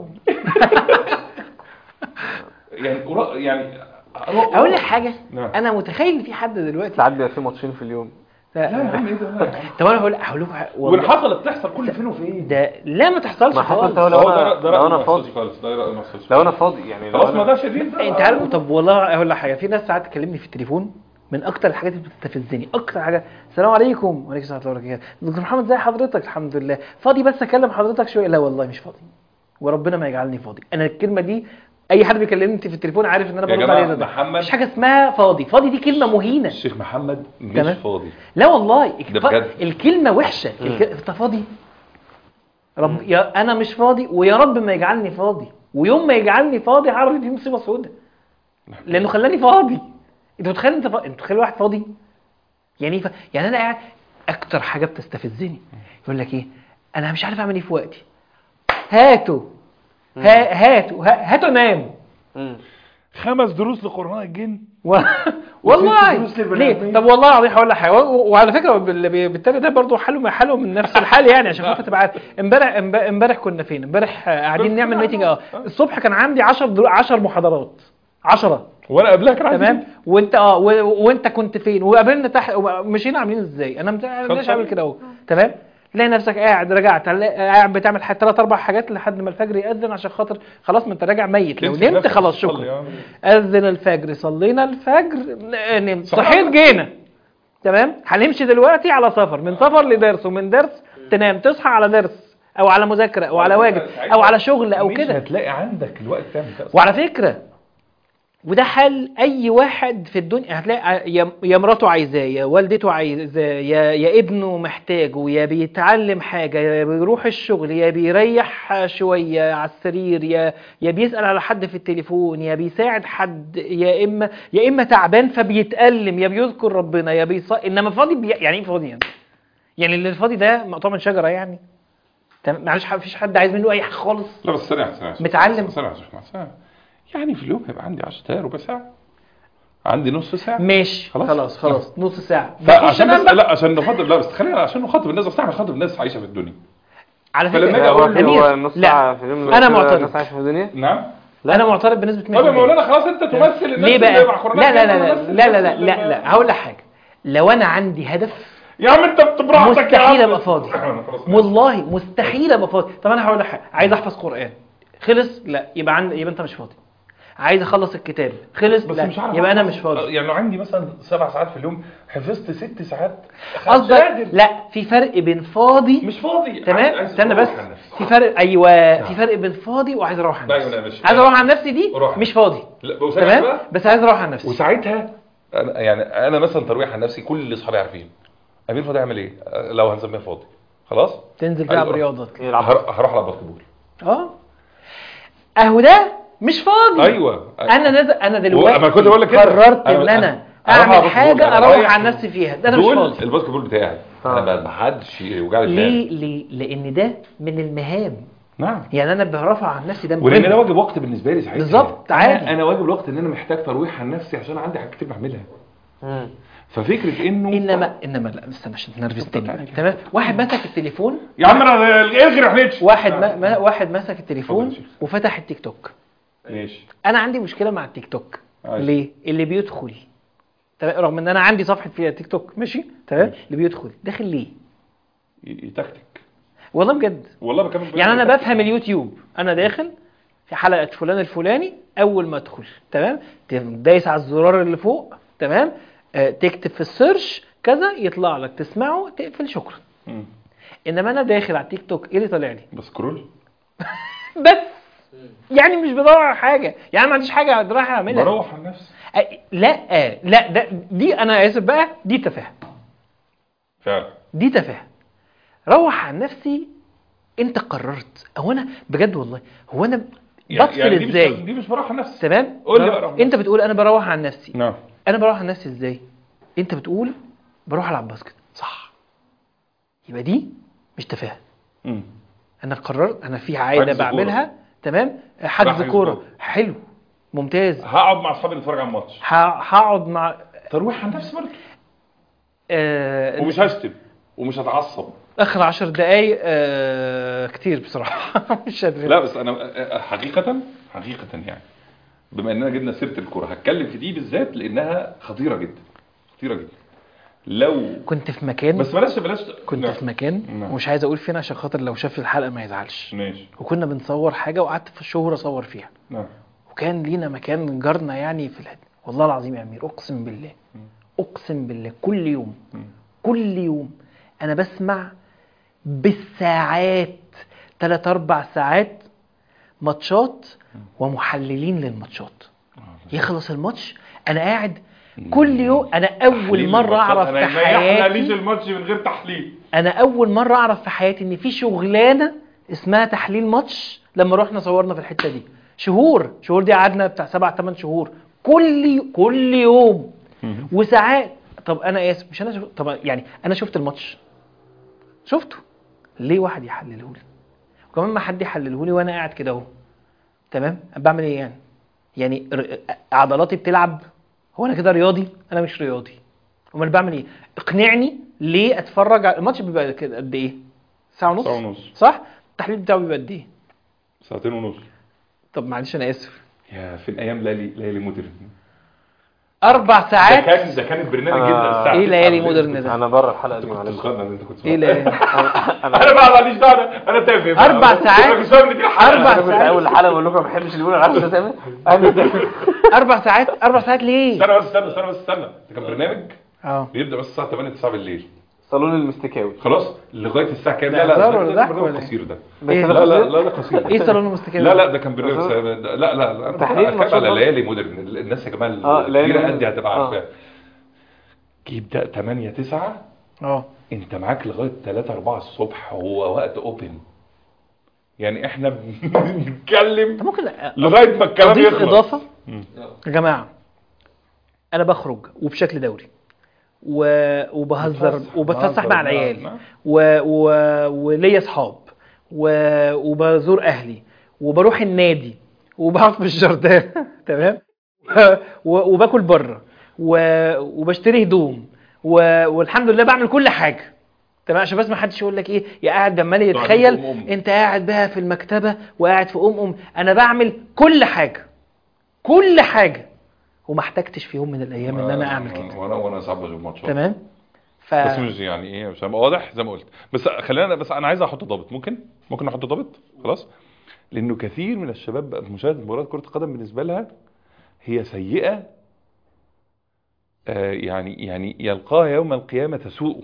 يعني قرا- يعني اقول لك حاجة نعم انا متخيل ان في حد دلوقتي ساعات بيبقى في ماتشين في اليوم لا يا لا عم ايه ده لا. طب انا هقول هقول لكم حاجة، واللي والله حصلت تحصل كل فين وفين ده لا ما تحصلش ما حصل خالص هو لو هو انا ده ده لو رأي انا ما فاضي يحصلش خالص ده رأي ما يحصلش لو انا فاضي يعني لو خلاص ما انا ده شرير ده. انت عارف طب والله اقول لك حاجه في ناس ساعات تكلمني في التليفون من اكتر الحاجات اللي بتستفزني اكتر حاجه السلام عليكم وعليكم السلام ورحمه الله وبركاته دكتور محمد ازي حضرتك الحمد لله فاضي بس اكلم حضرتك شويه لا والله مش فاضي وربنا ما يجعلني فاضي انا الكلمه دي اي حد بيكلمني في التليفون عارف ان انا يا برد جماعة عليه ده محمد- مش حاجه اسمها فاضي فاضي دي كلمه مهينه الشيخ محمد مش تمام. فاضي لا والله ده ف- بجد. الكلمه وحشه الك... انت فاضي رب يا انا مش فاضي ويا رب ما يجعلني فاضي ويوم ما يجعلني فاضي هعرف دي مصيبه سودة لانه خلاني فاضي انت متخيل انت فاضي انت متخيل واحد فاضي يعني إيه ف... يعني انا قاعد اكتر حاجه بتستفزني يقول لك ايه انا مش عارف اعمل ايه في وقتي هاتوا ها... هاتوا ها... هاتوا نام مم. خمس دروس لقرآن الجن و... والله دروس للبني ليه آدمين. طب والله العظيم هقول لك حاجه و- وعلى فكره بال- بي- بالتالي ده برضه حاله ما حاله من نفس الحال يعني عشان خاطر تبقى عارف امبارح امب- امبارح كنا فين امبارح آه، قاعدين بس نعمل كده. ميتنج اه الصبح كان عندي 10 10 محاضرات 10 وانا قبلها كان عندي تمام وانت اه و- وانت كنت فين وقابلنا تحت مشينا عاملين ازاي انا مش خلصانين. عامل كده اهو تمام تلاقي نفسك قاعد رجعت هتلاقي- قاعد بتعمل حتى ثلاث اربع حاجات لحد ما الفجر ياذن عشان خاطر خلاص ما انت راجع ميت لو تمسك نمت نفسك خلاص تصلي شكرا يا عم. اذن الفجر صلينا الفجر ن- نمت سبحان صحيت الله. جينا تمام هنمشي دلوقتي على سفر من سفر لدرس ومن درس تنام تصحى على درس او على مذاكره او على واجب او على شغل او مش كده هتلاقي عندك الوقت تعمل كده وعلى فكره وده حل اي واحد في الدنيا هتلاقي يا يا مراته عايزاه يا والدته عايزاه يا يا ابنه محتاجه يا بيتعلم حاجه يا بيروح الشغل يا بيريح شويه على السرير يا يا بيسال على حد في التليفون يا بيساعد حد يا اما يا اما تعبان فبيتالم يا بيذكر ربنا يا بيص انما فاضي بي... يعني ايه فاضي يعني يعني اللي الفاضي ده مقطوع من شجره يعني تمام معلش مفيش حد عايز منه اي حاجه خالص لا بس ثانية ثانية متعلم. ثانية ثانية يعني في اليوم هيبقى عندي 10 دقايق ربع ساعة عندي نص ساعة ماشي خلاص. خلاص خلاص, خلاص. نص ساعه فعشان بخش بس أنام بقى. لا عشان نخاطب لا بس خلينا عشان نخاطب الناس اصل احنا نخاطب الناس عايشة في الدنيا على فلما فكره أجي هو أقول هو أمير، نص لا. ساعة في اليوم أنا كده معترض. الناس عايشة في الدنيا نعم انا معترض بنسبه 100% طب يا مولانا خلاص انت تمثل الناس ليه بقى اللي مع قرآن لا لا لا الكريم، لا تمثل لا لا الناس لا اللي لا, مع- لا. هقول لك حاجه لو انا عندي هدف يا عم انت براحتك يا عم مستحيل ابقى فاضي خلاص. والله مستحيل ابقى فاضي طب انا هقول لك حاجه عايز احفظ قران خلص لا يبقى عند يبقى انت مش فاضي عايز اخلص الكتاب خلص بس لا مش عارف يبقى انا أحفظ. مش فاضي يعني لو عندي مثلا سبع ساعات في اليوم حفظت ست ساعات مش قصدك قادر. لا في فرق بين فاضي مش فاضي عايز- تمام عايز استنى بس أروح عن نفسي. في فرق ايوه في فرق بين فاضي وعايز اروح عن لا، نفسي لا، مش- عايز اروح عن نفسي دي روح. مش فاضي لا بس أنا تمام بقى- بس عايز اروح عن نفسي وساعتها أنا يعني انا مثلا ترويح عن نفسي كل اصحابي عارفين امير فاضي يعمل ايه أه، لو هنسميها فاضي خلاص تنزل تلعب أيوة. رياضه يلعب هر- هروح العب باسكتبول اه اهو ده مش فاضي ايوه انا نزل انا دلوقتي أما كنت بقول لك كده. قررت أنا- ان انا أنا هروح اعمل ألعب حاجه باسكتبول. أنا اروح رايح- عن نفسي فيها ده انا مش دول فاضي الباسكتبول بتاعي آه. انا ما حدش يوجع لي دماغي ليه ليه لان ده من المهام نعم يعني انا برفع عن نفسي ده ولان ده مهم واجب وقت بالنسبه لي ساعتها بالظبط، أنا- عادي. انا واجب الوقت ان انا محتاج ترويح عن نفسي عشان عندي حاجات كتير بعملها مم. ففكره انه انما انما لا استنى عشان نرفزتني بقى تمام واحد مسك التليفون يا عم انا الغي رحلتش واحد ما ما- واحد مسك التليفون اتفضل يا شيخ. وفتح التيك توك ماشي انا عندي مشكله مع التيك توك عادي. ليه اللي بيدخل تمام رغم ان انا عندي صفحه فيها تيك توك ماشي تمام ماشي. اللي بيدخل داخل ليه ي- يتكتك والله بجد والله بكمل يعني انا بفهم اليوتيوب انا داخل في حلقه فلان الفلاني اول ما ادخل تمام دايس على الزرار اللي فوق تمام آه تكتب في السيرش كذا يطلع لك تسمعه تقفل شكرا مم. انما انا داخل على التيك توك ايه اللي طالع لي بسكرول بس يعني مش بدور على حاجه يعني ما عنديش حاجه رايح اعملها بروح عن نفسي آه، لا آه، لا ده دي انا اسف بقى دي تفاهه فعلا دي تفاهه روح عن نفسي انت قررت هو انا بجد والله هو انا بطفل دي مش- ازاي دي مش بروح عن نفسي تمام قول لي بر- بقى روح عن انت بتقول انا بروح عن نفسي نعم انا بروح عن نفسي ازاي انت بتقول بروح العب باسكت صح يبقى دي مش تفاهه مم. انا قررت انا في عاده حجز كورة. بعملها تمام حجز حجز كوره كورة. حلو ممتاز هقعد مع اصحابي نتفرج على الماتش ه- هقعد مع ترويح عن نفسي برضه آه ومش هشتم ومش هتعصب اخر عشر دقايق آه كتير بصراحه مش قادر لا بس انا حقيقة حقيقة يعني بما اننا جبنا سيرة الكورة هتكلم في دي بالذات لانها خطيرة جدا خطيرة جدا لو كنت في مكان بس بلاش بلاش كنت نعم. في مكان نعم. ومش عايز اقول فين عشان خاطر لو شاف الحلقه ما يزعلش ماشي وكنا بنصور حاجه وقعدت في الشهور اصور فيها نعم وكان لينا مكان جارنا يعني في الحته والله العظيم يا امير اقسم بالله اقسم بالله كل يوم كل يوم انا بسمع بالساعات ثلاث اربع ساعات ماتشات ومحللين للماتشات يخلص الماتش انا قاعد كل يوم انا اول تحليل مره الماتشات. اعرف أنا في ما يحلليش حياتي الماتش من غير تحليل انا اول مره اعرف في حياتي ان في شغلانه اسمها تحليل ماتش لما رحنا صورنا في الحته دي شهور شهور دي قعدنا بتاع سبع ثمان شهور كل كل يوم وساعات طب انا اسف مش انا شف... طب يعني انا شفت الماتش شفته ليه واحد يحلله لي وكمان ما حد يحلله لي وانا قاعد كده اهو تمام بعمل ايه يعني يعني ر- عضلاتي بتلعب هو انا كده رياضي انا مش رياضي امال بعمل ايه اقنعني ليه اتفرج على الماتش بيبقى كده قد ايه ساعه ونص ساعة ونص صح التحليل بتاعه بيبقى قد ايه ساعتين ونص طب معلش انا اسف يا فين ايام ليالي ليالي مودرن اربع ده ساعات كان ده كان البرنامج آه. جدا الساعه ايه 9 ليالي بالليل. مودرن ده انا بره الحلقه دي كنت معلش بتغنى انت كنت ايه ليالي انا انا بقى ماليش دعوه انا تافه بقى. أربع بس ساعات؟ مش فاهم إن دي الحلقة. أربع انا كنت ساعات. اول حلقه بقول لكم ما بحبش اللي بيقولوا عارف ده تامر انا تامر اربع ساعات اربع ساعات ليه استنى بس استنى استنى بس استنى ده كان برنامج اه بيبدا بس الساعه 8 9 بالليل صالون المستكاوي خلاص لغايه الساعه كام ده لا لا هزار ده- ولا ده ضحك برنامج ولا إيه؟ قصير ده بس إيه؟ ده لا لا قصير؟ لا ده قصير ايه صالون المستكاوي لا لا ده كان برنامج بس- لا لا لا انا تحليل بتكلم ماتشات على برضه. ليالي مودرن الناس يا جماعه آه، ليالي الكبيره مودرن. قدي هتبقى آه. عارفاها يبدا 8 9 اه انت معاك لغايه 3 4 الصبح هو وقت اوبن يعني احنا بنتكلم طب ممكن لغايه ما الكلام اضيف يخلص اضافه مم. يا جماعه انا بخرج وبشكل دوري و... وبهزر بتفسح، وبتفسح بهزر، مع نعم، العيال نعم. و... و... وليا اصحاب و... وبزور اهلي وبروح النادي وبقعد في الجردان تمام و... وباكل بره و... وبشتري هدوم و... والحمد لله بعمل كل حاجه تمام عشان بس ما حدش يقول لك ايه يا قاعد عمال يتخيل في أم أم. انت قاعد بقى في المكتبه وقاعد في ام ام انا بعمل كل حاجه كل حاجه وما احتجتش في يوم من الايام ان انا اعمل كده وانا وانا ساعات بشوف ماتشات تمام ف بس مش يعني ايه مش هيبقى واضح زي ما قلت بس خلينا بس انا عايز احط ضابط ممكن ممكن احط ضابط خلاص لانه كثير من الشباب بقى مشاهده مباراه كره القدم بالنسبه لها هي سيئه آه يعني يعني يلقاها يوم القيامه تسوء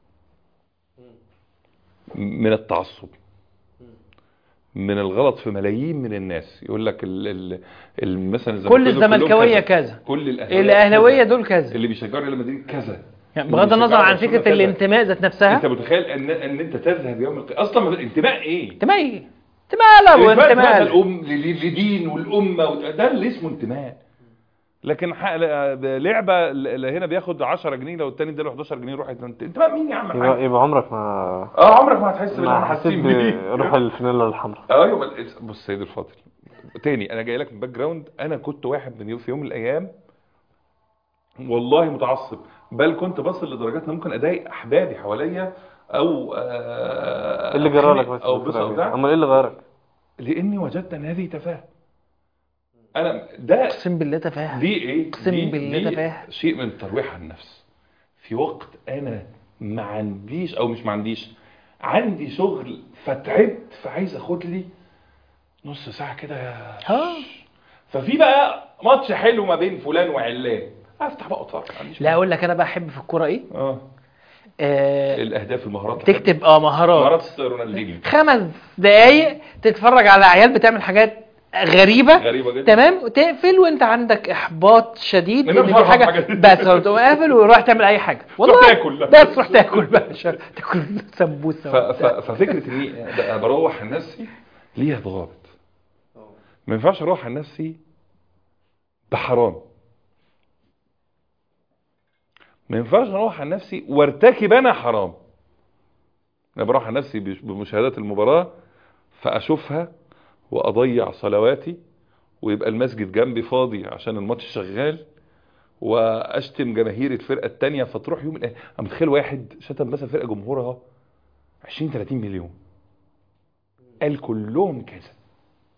من التعصب من الغلط في ملايين من الناس يقول لك ال ال ال مثلا كل الزملكاوية دول كلهم الزملكاويه كذا. كذا كل الاهلاويه الاهلاويه كذا. دول كذا اللي بيشجعوا ريال مدريد كذا يعني بغض النظر عن فكره الانتماء ذات انت نفسها متخيل ان ان انت تذهب يوم القيامه اصلا ما- انتماء ايه؟ انتماء ايه؟ انتماء لا انتماء وانتماء لا. الام ل- لدين والامه وت- ده اللي اسمه انتماء لكن ح- ل- لعبه ل- هنا بياخد 10 جنيه لو التاني اداله 11 جنيه يروح انت- انتماء مين يا عم يبقى, الحاج؟ يبقى عمرك ما اه عمرك ما هتحس باللي ما احنا حسيت حاسين بيه بروح الفانيلا الحمراء ايوه بل- بص سيد الفاضل تاني انا جاي لك من باك جراوند انا كنت واحد من يوم في يوم من الايام والله متعصب بل كنت بصل لدرجات ان ممكن اضايق احبابي حواليا او آه ايه اللي جرالك بس او دكتور بص او أمين؟ بتاع امال ايه اللي غيرك لاني وجدت ان هذه تفاهه انا ده اقسم بالله تفاهه دي ايه اقسم دي- بالله دي تفاهه. شيء من الترويح عن النفس في وقت انا ما عنديش او مش ما عنديش عندي شغل فتعبت فعايز اخد لي نص ساعه كده ها ففي بقى ماتش حلو ما بين فلان وعلان افتح بقى اتفرج ما عنديش لا اقول لك انا بحب في الكوره ايه؟ اه آه الاهداف المهارات تكتب اه مهارات مهارات رونالدينيو خمس دقايق تتفرج على عيال بتعمل حاجات غريبه غريبه جدا تمام وتقفل وانت عندك احباط شديد إن أنا ان مش في عارف حاجه أعمل حاجة. بس وتقوم قافل وروح تعمل اي حاجه والله تاكل. بس روح تاكل بقى عشان تاكل سمبوسه ف... ف... ففكره اني بقى بروح عن نفسي ليها ضوابط ما ينفعش اروح عن نفسي بحرام ما ينفعش اروح عن نفسي وارتكب انا حرام انا بروح عن نفسي بش- بمشاهدات المباراه فاشوفها واضيع صلواتي ويبقى المسجد جنبي فاضي عشان الماتش شغال واشتم جماهير الفرقه التانية فتروح يوم انا متخيل واحد شتم مثلا فرقه جمهورها 20 30 مليون قال كلهم كذا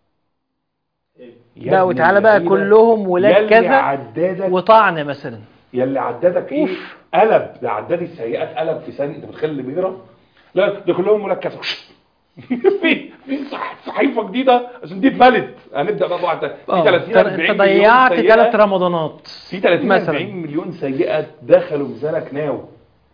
يا لا ابن وتعالى بقى اللعيبة، كلهم ولاد يلي كذا عدادك وطعن مثلا يلي عدادك ايه قلب ده عداد السيئات قلب في ثانيه انت متخيل اللي بيقرا لا ده كلهم ملكسه في في صح- صحيفه جديده عشان دي اتملت هنبدا بقى واحده في اه 30 40 انت مليون ضيعت سيئة. ثلاث رمضانات في 30 مثلاً. 40 مليون سيئه دخلوا ميزانك ناو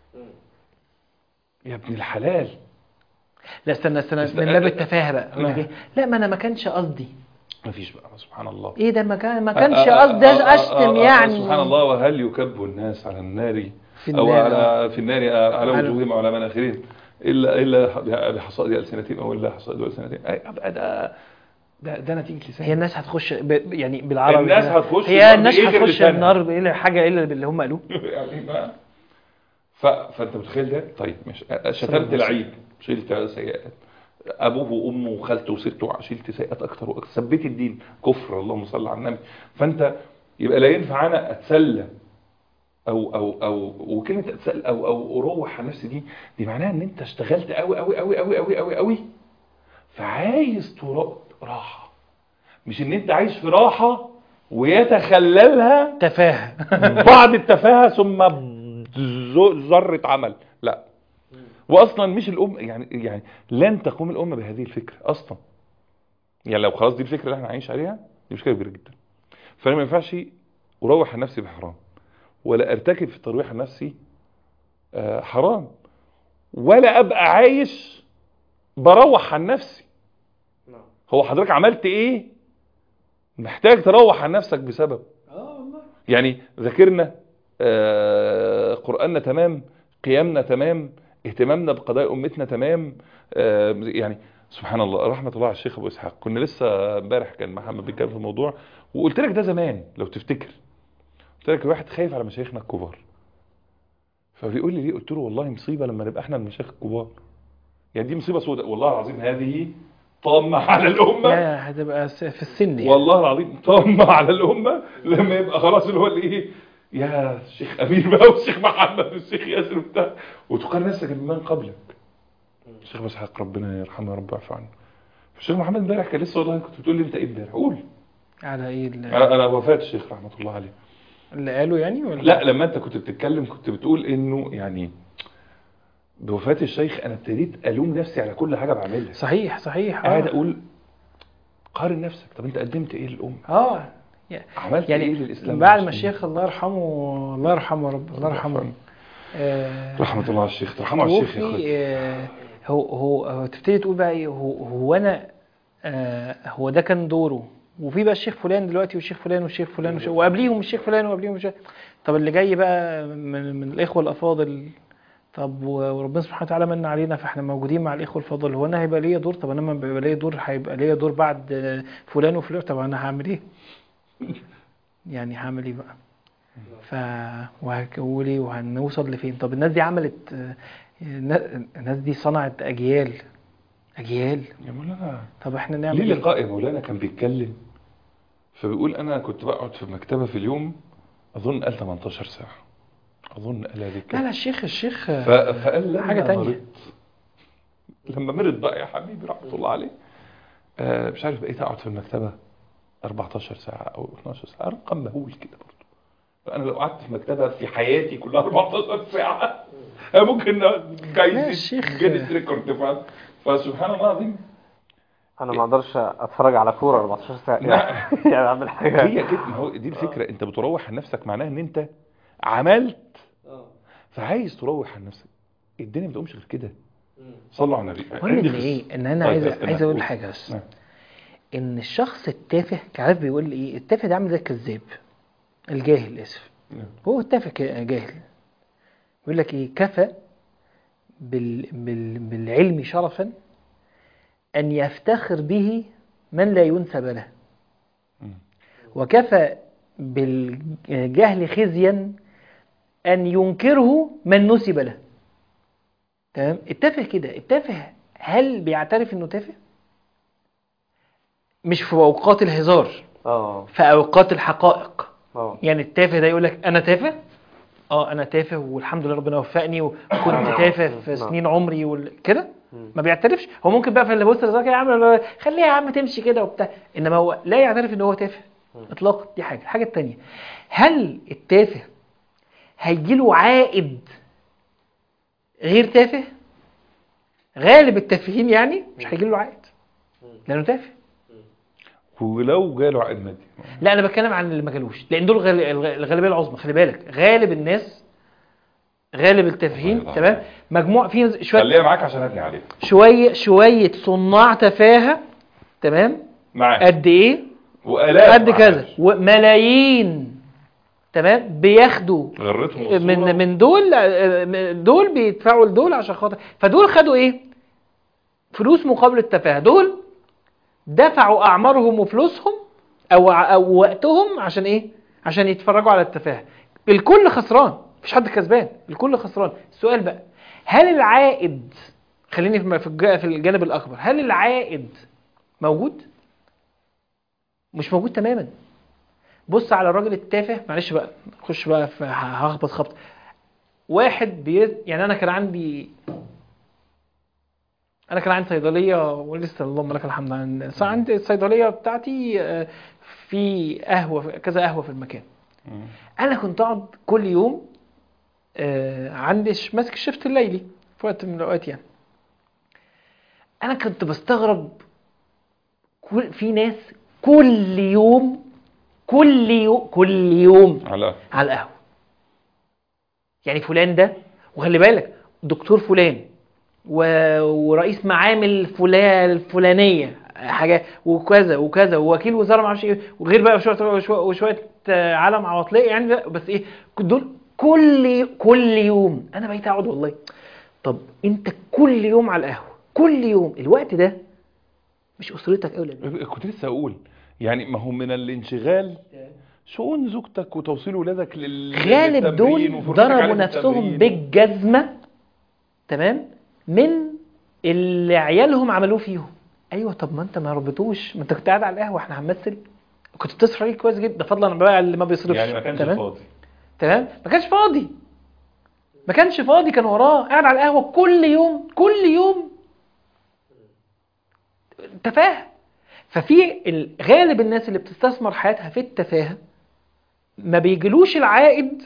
يا ابن الحلال لا استنى استنى است- من باب التفاهه بقى يقول لك نعم. إيه؟ لا ما انا ما كانش قصدي مفيش بقى سبحان الله ايه ده ما كان ما كانش آه، آه، قصدي آه، آه، آه، اشتم آه، يعني سبحان الله وهل يكب الناس على النار في او النار. على في النار آه، على على- وجوههم او على مناخرهم الا الا بحصائد السنتهم او الا حصائد السنتهم أي، أبقى ده ده ده نتيجه لسان هي الناس هتخش ب... يعني بالعربي الناس كده. هتخش هي النار الناس بإيه غير هتخش لسانها؟ النار بايه حاجه الا اللي هم قالوه يعني ما ف... فانت متخيل ده طيب مش شتمت لعيب شلت سيئات ابوه وامه وخالته وسته شلت سيئات اكتر واكتر ثبت الدين كفر اللهم صل على النبي فانت يبقى لا ينفع انا اتسلى او او او وكلمه اتسلى او او اروح على نفسي دي دي معناها ان انت اشتغلت قوي قوي قوي قوي قوي قوي قوي فعايز ترا- راحه مش ان انت عايش في راحه ويتخللها تفاهه بعض التفاهه ثم ز- ذره عمل لا واصلا مش الام يعني يعني لن تقوم الامه بهذه الفكره اصلا يعني لو خلاص دي الفكره اللي احنا عايش عليها دي مشكله كبيره جدا فانا ما ينفعش اروح عن نفسي بحرام ولا ارتكب في ترويح نفسي آه، حرام ولا ابقى عايش بروح عن نفسي هو حضرتك عملت ايه محتاج تروح عن نفسك بسبب يعني ذاكرنا آه، قرآننا تمام قيامنا تمام اهتمامنا بقضايا أمتنا تمام آه، يعني سبحان الله رحمة الله على الشيخ أبو إسحاق كنا لسه امبارح كان محمد بيتكلم في الموضوع وقلت لك ده زمان لو تفتكر قلت لك الواحد خايف على مشايخنا الكبار فبيقول لي ليه قلت له والله مصيبة لما نبقى احنا المشايخ الكبار يعني دي مصيبة سوداء والله العظيم هذه طامة على الأمة لا هتبقى س- في السن يعني والله العظيم طامة على الأمة لما يبقى خلاص اللي هو اللي ايه يا الشيخ أمير بقى والشيخ محمد والشيخ ياسر وبتاع وتقارن نفسك بمن قبلك الشيخ مسحق ربنا يرحمه يا رب ويعفو عنه الشيخ محمد امبارح كان لسه والله كنت بتقول لي انت ايه امبارح قول على ايه اللي, انا انا وفاة الشيخ رحمه الله عليه اللي قالوا يعني ولا لا لما انت كنت بتتكلم كنت بتقول انه يعني بوفاة الشيخ انا ابتديت الوم نفسي على كل حاجة بعملها صحيح صحيح قاعد اه, اقول قارن نفسك طب انت قدمت ايه للأمة آه. عملت يعني ايه للإسلام بعد ما والمسلمين؟ الشيخ الله يرحمه الله يرحمه يا رب الله يرحمه آه، رحمة الله على الشيخ ترحمه على الشيخ يا توفي اخوي آه، هو هو هو تبتدي تقول بقى ايه هو, هو انا آه، هو ده كان دوره وفي بقى الشيخ فلان دلوقتي والشيخ فلان والشيخ فلان والشيخ وقبليهم الشيخ فلان وقبليهم الشيخ طب اللي جاي بقى من, من الاخوه الافاضل طب و- وربنا سبحانه وتعالى من علينا فاحنا موجودين مع الاخوه الفاضل هو انا هيبقى ليا دور طب انا لما بيبقى ليا دور هيبقى ليا دور بعد آه، فلان وفلان طب انا هعمل ايه؟ يعني هعمل ايه بقى؟ ف وهكولي وهنوصل لفين طب الناس دي عملت آه، النا- الناس دي صنعت اجيال اجيال يا مولانا طب احنا نعمل ليه ايه لقاء يا مولانا كان بيتكلم فبيقول انا كنت بقعد في مكتبة في اليوم اظن قال 18 ساعة اظن قال ذلك لا لا الشيخ الشيخ ف... آه، فقال لما حاجة تانية. مرضت لما مرض بقى يا حبيبي رحمة الله عليه آه مش عارف بقيت اقعد في المكتبة 14 ساعة او 12 ساعة رقم مهول كده برضه فانا لو قعدت في مكتبة في حياتي كلها 14 ساعة آه، ممكن لا، جايزة الشيخ- جينيس ريكورد ف- فسبحان الله العظيم انا ما اقدرش اتفرج على كوره 14 ساعه لا. يعني يعني اعمل حاجه هي كده ما هو دي الفكرة انت بتروح عن نفسك معناها ان انت عملت فعايز تروح عن نفسك الدنيا ما بتقومش غير كده صلوا على النبي بقول ان ايه ان انا طيب، عايز استنى، عايز اقول قول. حاجه بس نعم. ان الشخص التافه عارف بيقول لي ايه التافه ده عامل زي الكذاب الجاهل اسف نعم. هو التافه ك- جاهل بيقول لك ايه كفى بال بال بالعلم شرفا ان يفتخر به من لا ينسب له مم. وكفى بالجهل خزيا ان ينكره من نسب له تمام التافه كده التافه هل بيعترف انه تافه مش في اوقات الهزار اه في اوقات الحقائق اه يعني التافه ده يقول لك انا تافه اه انا تافه والحمد لله ربنا وفقني وكنت تافه في سنين عمري وال... كده ما بيعترفش هو ممكن بقى في اللي بص يا عم خليها يا عم تمشي كده وبتاع انما هو لا يعترف ان هو تافه اطلاقا دي حاجه الحاجه الثانيه هل التافه هيجيله عائد غير تافه غالب التافهين يعني مش هيجيله عائد لانه تافه ولو جاله عائد مادي لا انا بتكلم عن اللي ما جالوش لان دول غال- الغ- الغالبيه العظمى خلي بالك غالب الناس غالب التافهين الله تمام مجموع في شويه خليها معاك عشان ابني عليك شويه شويه صناع تفاهه تمام معاك قد ايه والاف قد معاك. كذا وملايين تمام بياخدوا غرتهم الصورة. من من دول آه، من دول بيدفعوا لدول عشان خاطر فدول خدوا ايه فلوس مقابل التفاهه دول دفعوا اعمارهم وفلوسهم او او وقتهم عشان ايه عشان يتفرجوا على التفاهه الكل خسران مفيش حد كسبان الكل خسران السؤال بقى هل العائد خليني في في الج- في الجانب الاكبر هل العائد موجود مش موجود تماما بص على الراجل التافه معلش بقى خش بقى في هخبط خبط واحد بي... يعني انا كان عندي انا كان عندي صيدليه ولسه اللهم لك الحمد عن عندي الصيدليه بتاعتي آه، في قهوه كذا قهوه في المكان مم. انا كنت اقعد كل يوم آه، عندي ش- ماسك الشفت الليلي في وقت من الاوقات يعني انا كنت بستغرب كل في ناس كل يوم كل يوم كل يوم على على القهوه يعني فلان ده وخلي بالك دكتور فلان و... ورئيس معامل فلان الفلانيه حاجه وكذا وكذا ووكيل وزاره ما اعرفش ايه وغير بقى شويه وشويه, وشوية آه، عالم عواطليه يعني لا، بس ايه دول كل كل يوم انا بقيت اقعد والله طب انت كل يوم على القهوه كل يوم الوقت ده مش اسرتك اولى بيه كنت لسه اقول يعني ما هو من الانشغال شؤون زوجتك وتوصيل ولادك لل غالب للتمرين دول وفرجتك ضربوا عليهم نفسهم التمرين. بالجزمة تمام من اللي عيالهم عملوه فيهم ايوه طب ما انت ما ربيتوش ما انت كنت قاعد على القهوه احنا هنمثل كنت بتصرف عليه كويس جدا ده فضلا بقى على اللي ما بيصرفش يعني ما كانش تمام فاضي تمام ما كانش فاضي ما كانش فاضي كان وراه قاعد على القهوه كل يوم كل يوم تفاهه ففي ال- غالب الناس اللي بتستثمر حياتها في التفاهه ما بيجيلوش العائد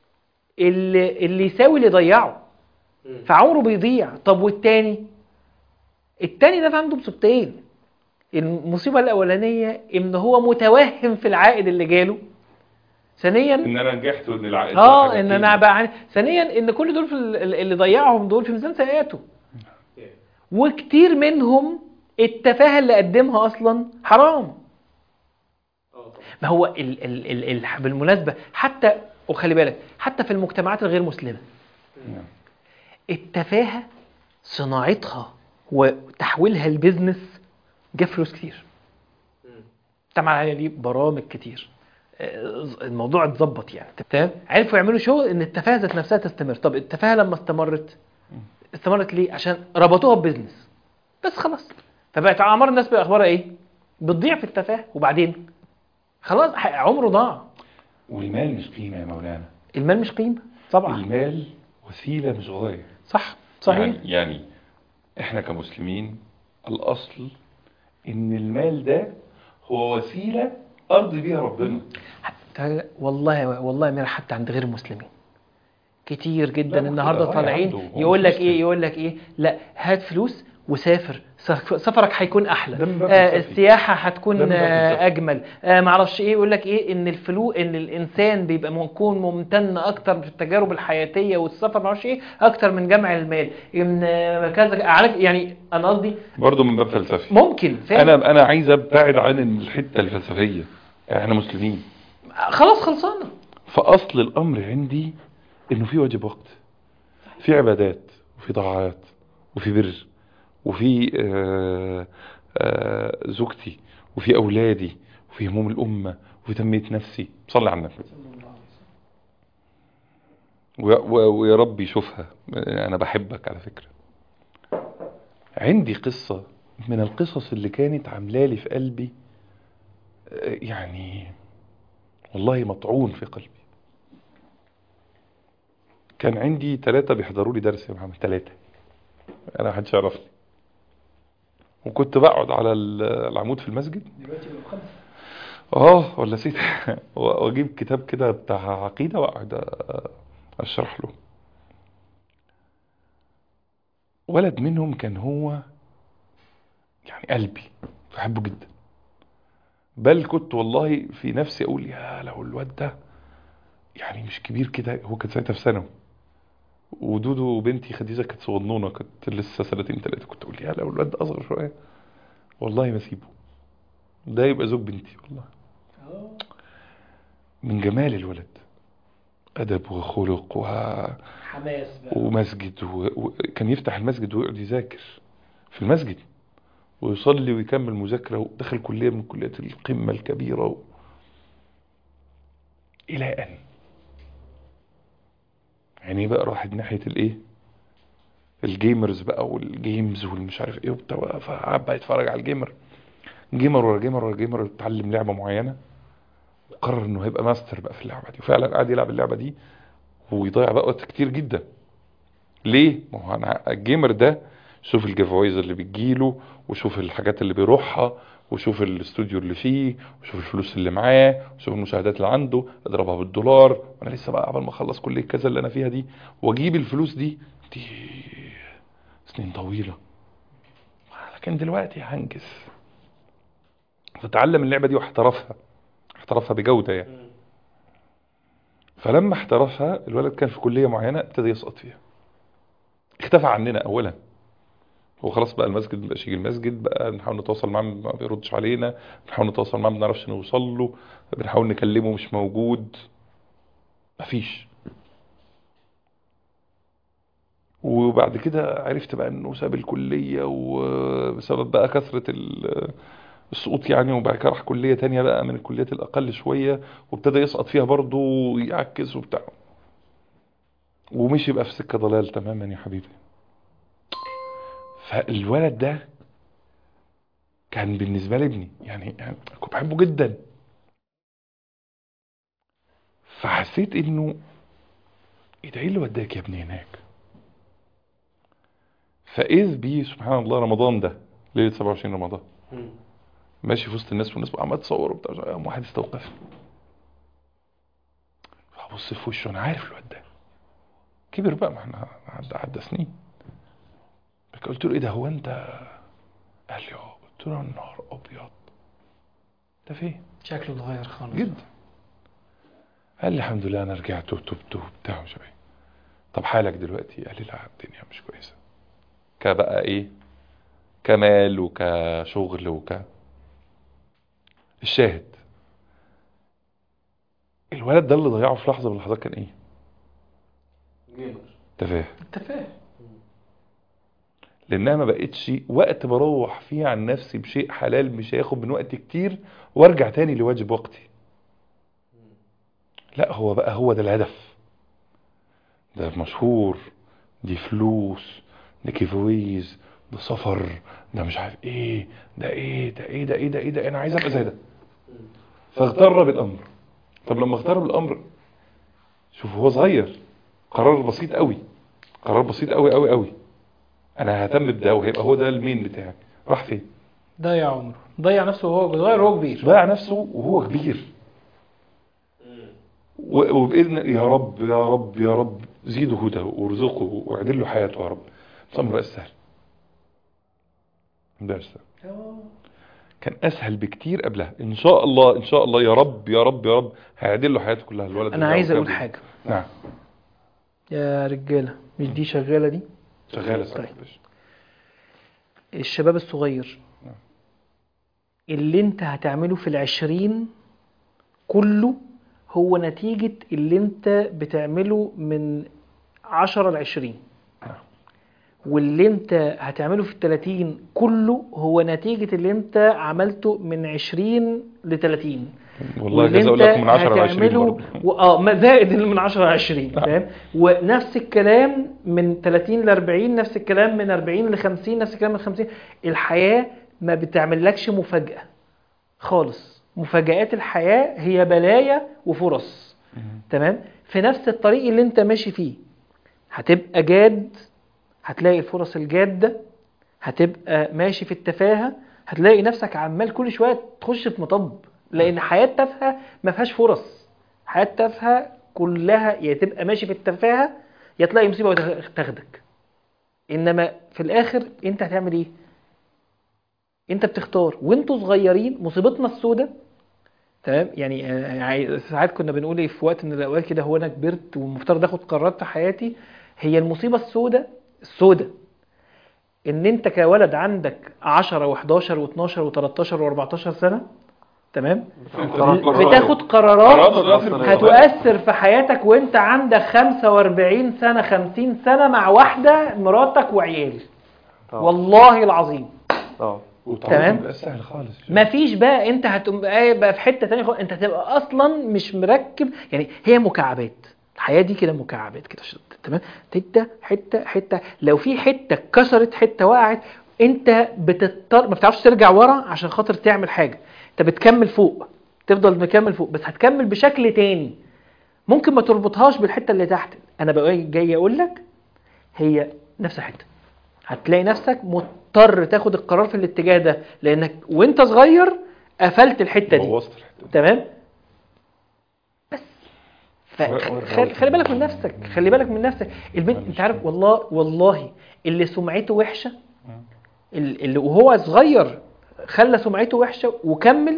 اللي اللي يساوي اللي ضيعه فعمره بيضيع طب والتاني التاني ده عنده مصيبتين المصيبه الاولانيه ان هو متوهم في العائد اللي جاله ثانيا ان انا نجحت وان العائد اه حاجة ان كده. انا بقى عن... ثانيا ان كل دول في ال- اللي ضيعهم دول في ميزان سيئاته وكتير منهم التفاهه اللي قدمها اصلا حرام ما هو ال ال ال ال بالمناسبه حتى وخلي بالك حتى في المجتمعات الغير مسلمه نعم. التفاهه صناعتها وتحويلها لبزنس جاب فلوس كتير طبعا عليها ليه برامج كتير آه، الموضوع اتظبط يعني تمام عرفوا يعملوا شغل ان التفاهه ذات نفسها تستمر طب التفاهه لما استمرت استمرت ليه عشان ربطوها ببزنس بس خلاص فبقت اعمار الناس بقى اخبارها ايه بتضيع في التفاهه وبعدين خلاص ح- عمره ضاع والمال مش قيمه يا مولانا المال مش قيمه طبعا المال وسيله مش غايه صح صحيح يعني, يعني احنا كمسلمين الاصل ان المال ده هو وسيله ارضي بيها ربنا حتى والله والله يا ميرا حتى عند غير المسلمين كتير جدا لا، النهارده لا، طالعين عنده، هو يقول مش لك ايه مسلم. يقول لك ايه لا هات فلوس وسافر سف- سفرك هيكون احلى ده من باب آه الفلسفي. السياحه ده هتكون من باب آه الفلسفي. اجمل آه معرفش ايه يقول لك ايه ان الفلو ان الانسان بيبقى ممكن ممتن اكتر في التجارب الحياتيه والسفر معرفش ايه اكتر من جمع المال ان آه، كذا عارف يعني انا قصدي برضه من باب فلسفي ممكن فاهم انا انا عايز ابتعد عن الحته الفلسفيه احنا مسلمين خلاص خلصانه فاصل الامر عندي انه في واجب وقت في عبادات وفي طاعات وفي بر وفي آه، آه، زوجتي وفي اولادي وفي هموم الامه وفي تنميه نفسي صلي على النبي ويا- و- ويا رب يشوفها انا بحبك على فكره عندي قصه من القصص اللي كانت عاملالي في قلبي آه، يعني والله مطعون في قلبي كان عندي ثلاثة بيحضروا لي درس يا محمد ثلاثة أنا محدش يعرفني وكنت بقعد على ال- العمود في المسجد اه ولا نسيت و- واجيب كتاب كده بتاع عقيدة واقعد أ- اشرح له ولد منهم كان هو يعني قلبي بحبه جدا بل كنت والله في نفسي اقول يا لو الواد ده يعني مش كبير كده هو كان ساعتها في ثانوي ودودو بنتي خديجه كانت صغنونه كانت لسه سنتين ثلاثه كنت اقول يا لو الواد ده اصغر شويه والله ما اسيبه ده يبقى زوج بنتي والله من جمال الولد ادب وخلق و... حماس بقى ومسجد و... وكان يفتح المسجد ويقعد يذاكر في المسجد ويصلي ويكمل مذاكرة ودخل كلية من كليات القمة الكبيرة و... إلى أن يعني بقى راحت ناحية الإيه الجيمرز بقى والجيمز والمش عارف إيه وبتاع فقعد بقى يتفرج على الجيمر جيمر ورا جيمر ورا جيمر يتعلم لعبة معينة وقرر إنه هيبقى ماستر بقى في اللعبة دي وفعلا قعد يلعب اللعبة دي ويضيع بقى وقت كتير جدا ليه؟ ما هو أنا الجيمر ده شوف الجيفاويز اللي بتجيله وشوف الحاجات اللي بيروحها وشوف الاستوديو اللي فيه وشوف الفلوس اللي معاه وشوف المشاهدات اللي عنده اضربها بالدولار وانا لسه بقى قبل ما اخلص كل كذا اللي انا فيها دي واجيب الفلوس دي دي سنين طويلة لكن دلوقتي هنجز فتعلم اللعبة دي واحترفها احترفها بجودة يعني فلما احترفها الولد كان في كلية معينة ابتدى يسقط فيها اختفى عننا اولا هو خلاص بقى المسجد مبقاش يجي المسجد بقى نحاول نتواصل معاه ما بيردش علينا بنحاول نتواصل معاه ما بنعرفش نوصل له بنحاول نكلمه مش موجود مفيش وبعد كده عرفت بقى انه ساب الكلية وبسبب بقى كثرة ال- السقوط يعني وبعد كده راح كلية تانية بقى من الكليات الأقل شوية وابتدى يسقط فيها برضه ويعكس وبتاع ومشي بقى في سكة ضلال تماما يا حبيبي فالولد ده كان بالنسبة لي ابني يعني, يعني كنت بحبه جدا فحسيت انه ايه ده ايه اللي وداك يا ابني هناك فاذ بي سبحان الله رمضان ده ليلة 27 رمضان ماشي في وسط الناس والناس بقى عمال تصور وبتاع قام واحد استوقفني فبص في وشه انا عارف الواد ده كبر بقى ما احنا عدى عدى سنين قلت له ايه ده هو انت قال لي اه قلت له يا نهار ابيض ده فين شكله اتغير خالص جدا قال لي الحمد لله انا رجعت وتبت وبتاع ومش عارف إيه. طب حالك دلوقتي قال لي لا الدنيا مش كويسه كبقى ايه كمال وكشغل وك الشاهد الولد ده اللي ضيعه في لحظه من اللحظات كان ايه جيمر تفاهه انت فاهم لانها ما بقتش وقت بروح فيه عن نفسي بشيء حلال مش هياخد من وقت كتير وارجع تاني لواجب وقتي لا هو بقى هو ده الهدف ده مشهور دي فلوس ده كيفويز ده سفر ده مش عارف ايه ده ايه ده ايه ده ايه ده ايه ده انا عايز ابقى زي ده فاغتر بالامر طب لما اغتر بالامر شوف هو صغير قرار بسيط قوي قرار بسيط قوي قوي قوي انا ههتم بده وهيبقى هو ده المين بتاعي راح فين ضيع عمره ضيع نفسه وهو صغير وهو كبير ضيع نفسه وهو كبير و- وبإذن يا رب يا رب يا رب زيده هدى وارزقه واعدل له حياته يا رب بس الامر بقى سهل ده سهل كان اسهل بكتير قبلها ان شاء الله ان شاء الله يا رب يا رب يا رب هيعدل له حياته كلها الولد انا ده عايز اقول وكابل. حاجه نعم يا رجاله مش دي شغاله دي شغاله صح طيب. الشباب الصغير نعم. اللي انت هتعمله في العشرين كله هو نتيجة اللي انت بتعمله من عشرة لعشرين نعم. واللي انت هتعمله في التلاتين كله هو نتيجة اللي انت عملته من عشرين لتلاتين والله واللي جايز اقول انت لك من 10 ل 20 هتعمله برضه و... اه ما زائد اللي من 10 ل 20 نعم. فاهم ونفس الكلام من 30 ل 40 نفس الكلام من 40 ل 50 نفس الكلام من 50 الحياه ما بتعملكش مفاجاه خالص مفاجآت الحياه هي بلايا وفرص تمام في نفس الطريق اللي انت ماشي فيه هتبقى جاد هتلاقي الفرص الجاده هتبقى ماشي في التفاهه هتلاقي نفسك عمال كل شويه تخش في مطب لان حياه تافهه ما فيهاش فرص حياه تافهه كلها يا تبقى ماشي في التفاهه يا تلاقي مصيبه وتاخدك انما في الاخر انت هتعمل ايه انت بتختار وانتوا صغيرين مصيبتنا السوداء تمام يعني آه، عاي- ساعات كنا بنقول ايه في وقت من الاوقات كده هو انا كبرت والمفترض اخد قرارات في حياتي هي المصيبه السوداء السوداء ان انت كولد عندك 10 و11 و12 و13 و14 سنه تمام بتاخد قرارات هتؤثر في حياتك وانت عندك 45 سنه 50 سنه مع واحده مراتك وعيال طبعا. والله العظيم اه تمام. بقى سهل خالص مفيش بقى انت هتقوم بقى بقى في حته تانية خالص انت هتبقى اصلا مش مركب يعني هي مكعبات الحياه دي كده مكعبات كده شط- تمام حته حته حته لو في حته اتكسرت حته وقعت انت بتضطر ما بتعرفش ترجع ورا عشان خاطر تعمل حاجه انت بتكمل فوق تفضل مكمل فوق بس هتكمل بشكل تاني ممكن ما تربطهاش بالحته اللي تحت انا بقى جاي اقول لك هي نفس الحته هتلاقي نفسك مضطر تاخد القرار في الاتجاه ده لانك وانت صغير قفلت الحته دي بوظت الحته تمام بس فخلي خلي بالك من نفسك خلي بالك من نفسك البنت انت عارف والله والله اللي سمعته وحشه ال- اللي وهو صغير خلى سمعته وحشه وكمل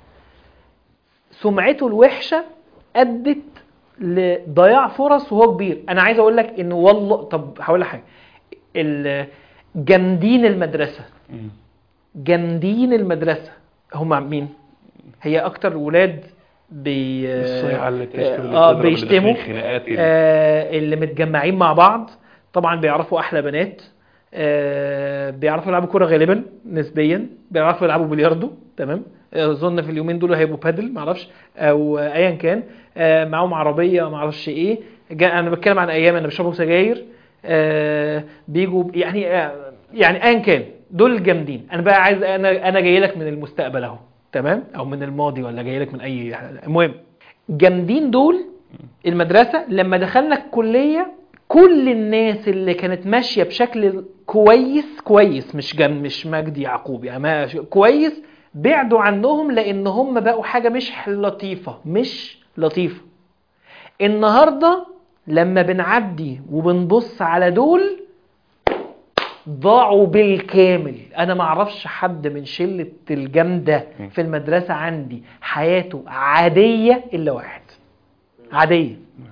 سمعته الوحشه ادت لضياع فرص وهو كبير انا عايز اقول لك ان والله طب هقول لك حاجه ال- جامدين المدرسه مم. جامدين المدرسه هم مين هي اكتر ولاد بي الصيحه اللي تشتم اللي اه بتضرب، اللي بيشتموا داخلين خناقات اللي- آه اللي متجمعين مع بعض طبعا بيعرفوا احلى بنات آه بيعرفوا يلعبوا كوره غالبا نسبيا بيعرفوا يلعبوا بلياردو تمام اظن في اليومين دول هيبقوا بادل معرفش او آه، ايا كان آه معاهم عربيه معرفش ايه جا انا بتكلم عن ايام انا بيشربوا سجاير آه بيجوا يعني آه يعني ايا كان دول الجامدين انا بقى عايز انا انا جاي لك من المستقبل اهو تمام او من الماضي ولا جاي لك من اي المهم جامدين دول المدرسة لما دخلنا الكلية كل الناس اللي كانت ماشية بشكل كويس كويس مش جم مش مجدي يعقوب يعني ما كويس بعدوا عنهم لان هم بقوا حاجة مش لطيفة مش لطيفة النهاردة لما بنعدي وبنبص على دول ضاعوا بالكامل انا ما اعرفش حد من شلة الجامدة في المدرسة عندي حياته عادية الا واحد عادية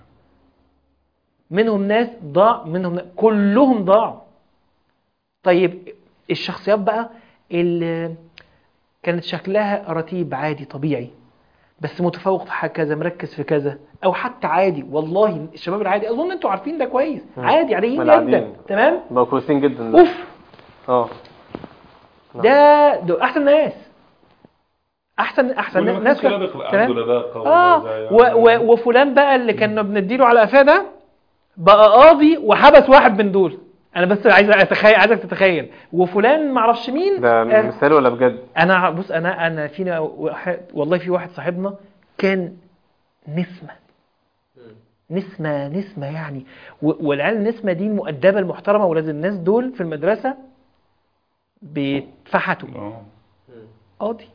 منهم ناس ضاع منهم ناس كلهم ضاعوا طيب الشخصيات بقى اللي كانت شكلها رتيب عادي طبيعي بس متفوق في حاجة كذا مركز في كذا او حتى عادي والله الشباب العادي اظن انتوا عارفين ده كويس عادي عاديين جدا العاديين. تمام بقوا كويسين جدا ده. اوف اه ده ده احسن ناس احسن احسن واللي ما ناس كانش لابق بقى عنده لباقه اه ولا و و وفلان بقى اللي كنا بنديله على قفاه ده بقى قاضي وحبس واحد من دول انا بس عايز اتخيل عايزك تتخيل وفلان معرفش مين ده آه، مثال ولا بجد؟ انا بص انا انا فينا واحد والله في واحد صاحبنا كان نسمه نسمه نسمه يعني و- والعيال النسمه دي المؤدبه المحترمه ولاد الناس دول في المدرسه بيتفحتوا اه قاضي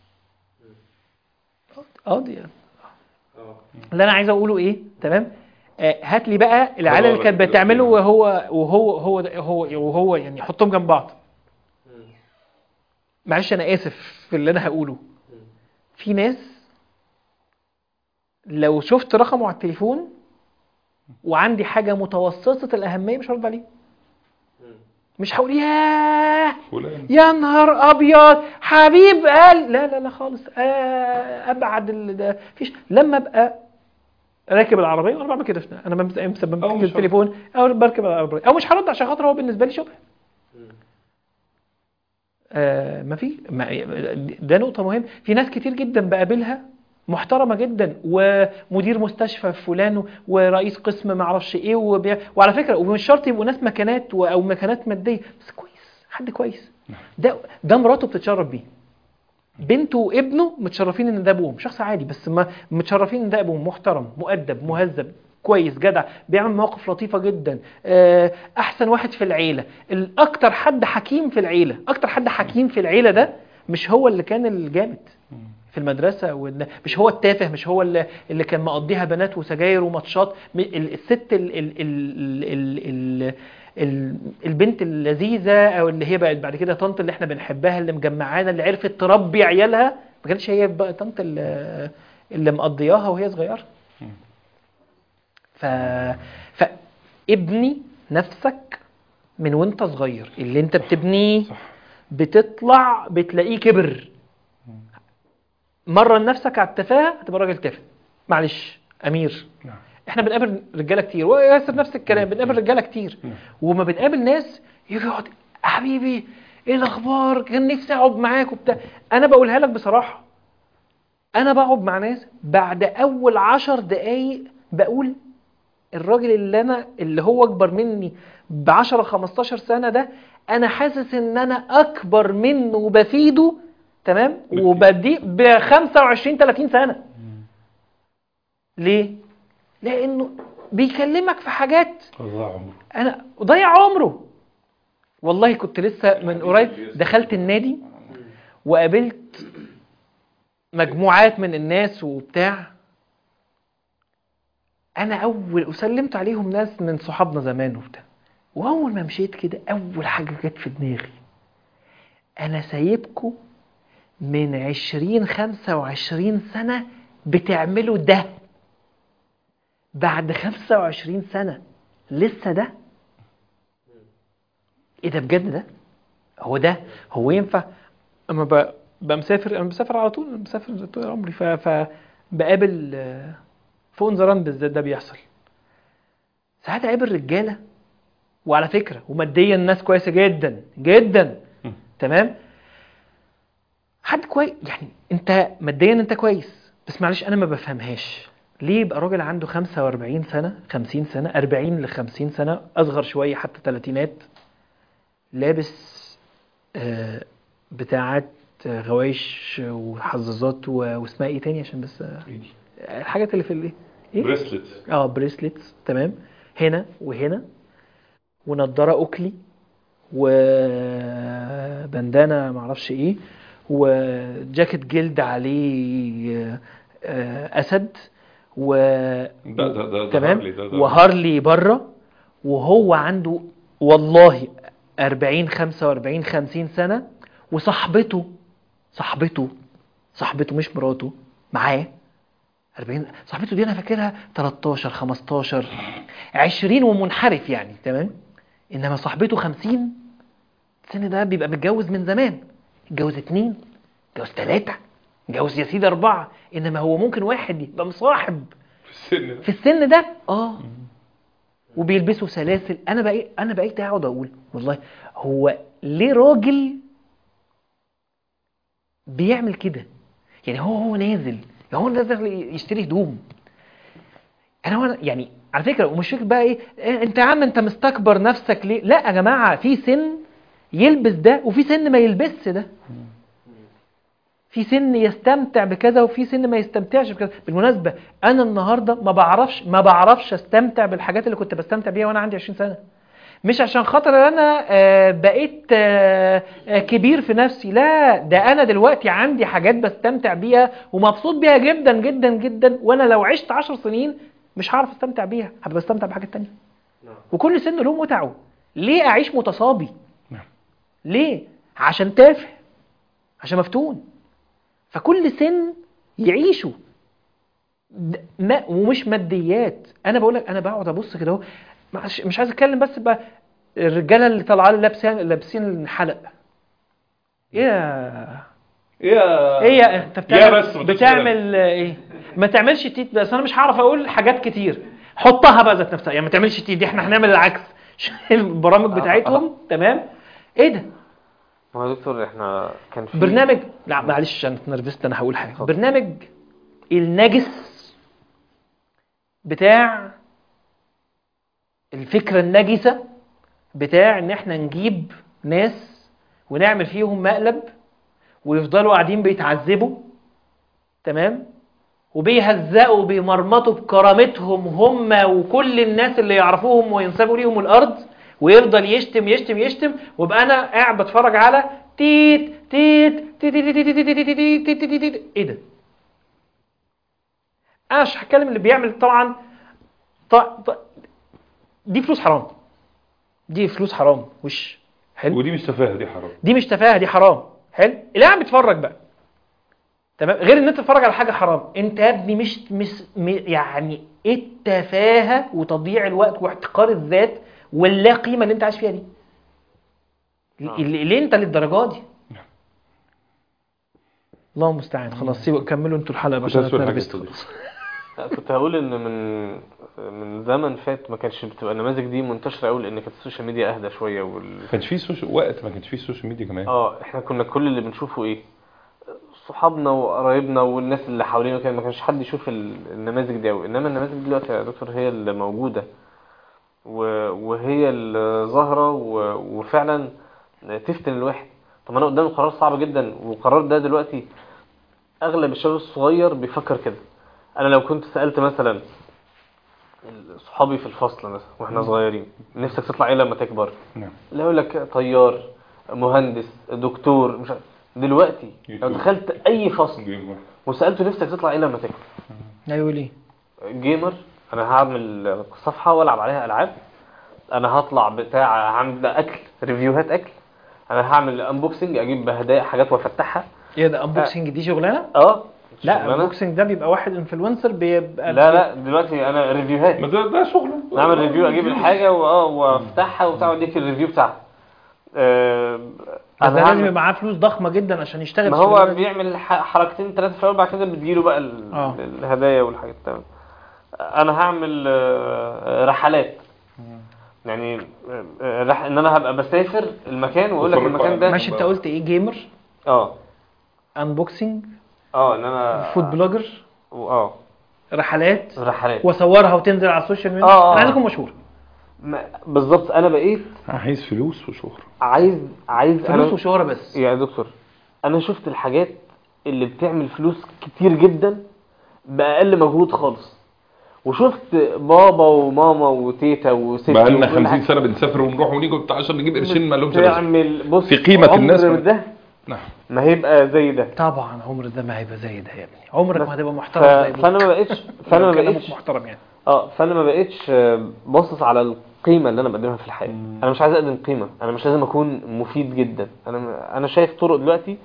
قاضي يعني اللي انا عايز اقوله ايه تمام آه هات لي بقى العيال اللي كانت بتعمله وهو وهو هو هو وهو يعني حطهم جنب بعض معلش انا اسف في اللي انا هقوله في ناس لو شفت رقمه على التليفون وعندي حاجه متوسطه الاهميه مش هرد عليه مش هقول ياه فلان يا نهار ابيض حبيب قال لا لا لا خالص آه، ابعد ال- ده فيش لما ابقى راكب العربيه وانا بعمل كده انا بمس- امس- أو بمسك مش التليفون او بركب العربيه او مش هرد عشان خاطر هو بالنسبه لي شبه آه ما في ما ده نقطه مهمه في ناس كتير جدا بقابلها محترمه جدا ومدير مستشفى فلان ورئيس قسم ما اعرفش ايه وبي... وعلى فكره ومش شرط يبقوا ناس مكانات و... او مكانات ماديه بس كويس حد كويس ده ده مراته بتتشرف بيه بنته وابنه متشرفين ان ده ابوهم شخص عادي بس ما متشرفين ان ده ابوهم محترم مؤدب مهذب كويس جدع بيعمل مواقف لطيفه جدا آه، احسن واحد في العيله الاكتر حد حكيم في العيله اكتر حد حكيم في العيله ده مش هو اللي كان الجامد في المدرسه وإن مش هو التافه مش هو اللي, اللي كان مقضيها بنات وسجاير وماتشات م- ال- الست ال ال ال ال ال ال البنت اللذيذه او اللي هي بقت بعد كده طنط اللي احنا بنحبها اللي مجمعانا اللي عرفت تربي عيالها ما كانتش هي بقى طنط اللي, اللي مقضياها وهي صغيره ف فابني نفسك من وانت صغير اللي انت بتبنيه صح بتطلع بتلاقيه كبر مرن نفسك على التفاهه هتبقى راجل تافه معلش امير نعم. احنا بنقابل رجاله كتير وياسر نفس الكلام بنقابل رجاله كتير نعم. وما بنقابل ناس يجي يقعد حبيبي ايه الاخبار كان نفسي اقعد معاك وبتاع انا بقولها لك بصراحه انا بقعد مع ناس بعد اول عشر دقايق بقول الراجل اللي انا اللي هو اكبر مني ب 10 15 سنه ده انا حاسس ان انا اكبر منه وبفيده تمام بكتير. وبديه ب 25 30 سنه ليه لانه بيكلمك في حاجات قضاء عمره انا ضيع عمره والله كنت لسه من قريب دخلت النادي وقابلت مجموعات من الناس وبتاع انا اول وسلمت عليهم ناس من صحابنا زمان وبتاع واول ما مشيت كده اول حاجه جت في دماغي انا سايبكم من عشرين خمسة وعشرين سنة بتعملوا ده بعد خمسة وعشرين سنة لسه ده ايه ده بجد ده هو ده هو ينفع اما ب- ببقى مسافر انا بسافر على طول انا بسافر طول عمري ف فبقابل آه، فوق زران بالذات ده بيحصل ساعات اقابل رجاله وعلى فكره وماديا الناس كويسه جدا جدا م. تمام حد كويس يعني انت ماديا انت كويس بس معلش انا ما بفهمهاش ليه يبقى راجل عنده 45 سنه 50 سنه 40 ل 50 سنه اصغر شويه حتى ثلاثينات لابس آه، بتاعات آه، غوايش وحظاظات و- واسمها ايه تاني عشان بس آه، ايدي الحاجات اللي في الايه ايه بريسلت اه بريسلتس تمام هنا وهنا ونضاره اوكلي وبندانه معرفش ايه وجاكيت جلد عليه آه، آه، اسد و ده ده ده ده تمام هارلي، ده- ده- وهارلي بره وهو عنده والله 40 45 50 سنه وصاحبته صاحبته صاحبته مش مراته معاه 40 صاحبته دي انا فاكرها 13 15 20 ومنحرف يعني تمام انما صاحبته 50 السن ده بيبقى متجوز من زمان اتجوز اتنين اتجوز تلاتة اتجوز يا سيدي أربعة إنما هو ممكن واحد يبقى مصاحب في السن ده في السن ده اه وبيلبسوا سلاسل انا بقيت انا بقيت اقعد اقول والله هو ليه راجل بيعمل كده يعني هو هو نازل يعني هو نازل يشتري هدوم انا هو يعني على فكره ومش فكره بقى ايه إيه، انت يا عم انت مستكبر نفسك ليه لا يا جماعه في سن يلبس ده وفي سن ما يلبسش ده في سن يستمتع بكذا وفي سن ما يستمتعش بكذا بالمناسبه انا النهارده ما بعرفش ما بعرفش استمتع بالحاجات اللي كنت بستمتع بيها وانا عندي 20 سنه مش عشان خاطر انا آه، بقيت آه، آه، كبير في نفسي لا ده انا دلوقتي عندي حاجات بستمتع بيها ومبسوط بيها جدا جدا جدا وانا لو عشت 10 سنين مش هعرف استمتع بيها هبقى بستمتع بحاجات تانية وكل سن له متعه ليه اعيش متصابي نعم. ليه عشان تافه عشان مفتون فكل سن يعيشوا د- ما ومش ماديات انا بقول لك انا بقعد ابص كده اهو مش مش عايز اتكلم بس بقى الرجاله اللي طالعه لي لابسين لابسين الحلق ايه يا يا ايه يا انت يا بتعمل بس ما تقولش بتعمل ايه ما تعملش تيت بس انا مش هعرف اقول حاجات كتير حطها بقى ذات نفسها يعني ما تعملش تيت دي احنا هنعمل العكس البرامج بتاعتهم تمام ايه ده ما هو يا دكتور احنا كان في برنامج لا معلش انا اتنرفزت انا هقول حاجه برنامج النجس بتاع الفكره النجسه بتاع ان احنا نجيب ناس ونعمل فيهم مقلب ويفضلوا قاعدين بيتعذبوا تمام وبيهزقوا وبيمرمطوا بكرامتهم هم وكل الناس اللي يعرفوهم وينسبوا ليهم الارض ويفضل يشتم يشتم يشتم وابقى انا قاعد بتفرج على تيت تيت تيت تيت تيت تيت تيت تيت تيت تيت تيت. ايه ده انا مش هتكلم اللي بيعمل طبعا ط... ط... دي فلوس حرام دي فلوس حرام وش حلو ودي مش تفاهه دي حرام دي مش تفاهه دي حرام حلو اللي قاعد بيتفرج بقى تمام غير ان انت تتفرج على حاجه حرام انت يا ابني مش مش م- يعني ايه التفاهه وتضييع الوقت واحتقار الذات واللا قيمه اللي انت عايش فيها دي اللي ليه انت للدرجه دي الله المستعان خلاص سيبوا كملوا انتوا الحلقه بقى كنت عشان هسأل حاجة اتنرفزت تانية. خلاص كنت هقول ان من من زمن فات ما كانش بتبقى النماذج دي منتشره قوي لان كانت السوشيال ميديا اهدى شويه وال... ما كانش فيه سوشيال وقت ما كانش فيه سوشيال ميديا كمان اه احنا كنا كل اللي بنشوفه ايه صحابنا وقرايبنا والناس اللي حوالينا كان ما كانش حد يشوف ال- النماذج دي قوي انما النماذج دي دلوقتي يا دكتور هي اللي موجوده و- وهي اللي ظاهره و- وفعلا تفتن الواحد طب انا قدامي قرار صعب جدا والقرار ده دلوقتي اغلب الشباب الصغير بيفكر كده انا لو كنت سالت مثلا صحابي في الفصل مثلا واحنا صغيرين نفسك تطلع ايه لما تكبر نعم لا يقول لك طيار مهندس دكتور مش عارف. دلوقتي لو يوتيوب. دخلت اي فصل وسالته نفسك تطلع ايه لما تكبر ايوه ليه جيمر انا هعمل صفحه والعب عليها العاب انا هطلع بتاع هعمل اكل ريفيوهات اكل انا هعمل انبوكسنج اجيب هدايا حاجات وافتحها ايه ده انبوكسنج دي شغلانه اه لا شغلانة. انبوكسنج ده بيبقى واحد انفلونسر بيبقى لا لا دلوقتي انا ريفيوهات ما ده ده شغله نعمل ريفيو اجيب الحاجه واه وافتحها وبتاع واديك الريفيو بتاعها آه، بس ده هعمل- لازم يبقى معاه فلوس ضخمه جدا عشان يشتغل ما في هو الشغلانة دي. بيعمل ح- حركتين ثلاثه في الاول بعد كده بتجيله بقى ال- آه. الهدايا والحاجات تمام انا هعمل آه، رحلات يعني آه، رح ان انا هبقى بسافر المكان واقول لك وفرقوا المكان ده ماشي انت قلت ايه جيمر اه انبوكسنج اه ان انا فود بلوجر اه رحلات رحلات واصورها وتنزل على السوشيال ميديا آه، آه. انا عايز اكون مشهور ما- بالظبط انا بقيت عايز فلوس وشهرة عايز عايز فلوس انا وشهره بس يا دكتور انا شفت الحاجات اللي بتعمل فلوس كتير جدا باقل مجهود خالص وشفت بابا وماما وتيتا وستي بقى لنا وكل 50 حاجة سنه بنسافر ونروح ونيجي وبتاع عشان نجيب قرشين ما لهمش لازمه بتعمل بص في قيمة عمر الناس. ده نعم ما هيبقى زي ده طبعا عمر ده ما هيبقى زي ده يا ابني عمرك بس- ما هتبقى ف... محترم زي ابوك فانا ما بقتش فانا ما كلامك بقتش محترم يعني اه فانا ما بقتش آه، باصص على القيمه اللي انا بقدمها في الحياه انا مش عايز اقدم قيمه انا مش لازم اكون مفيد جدا انا انا شايف طرق دلوقتي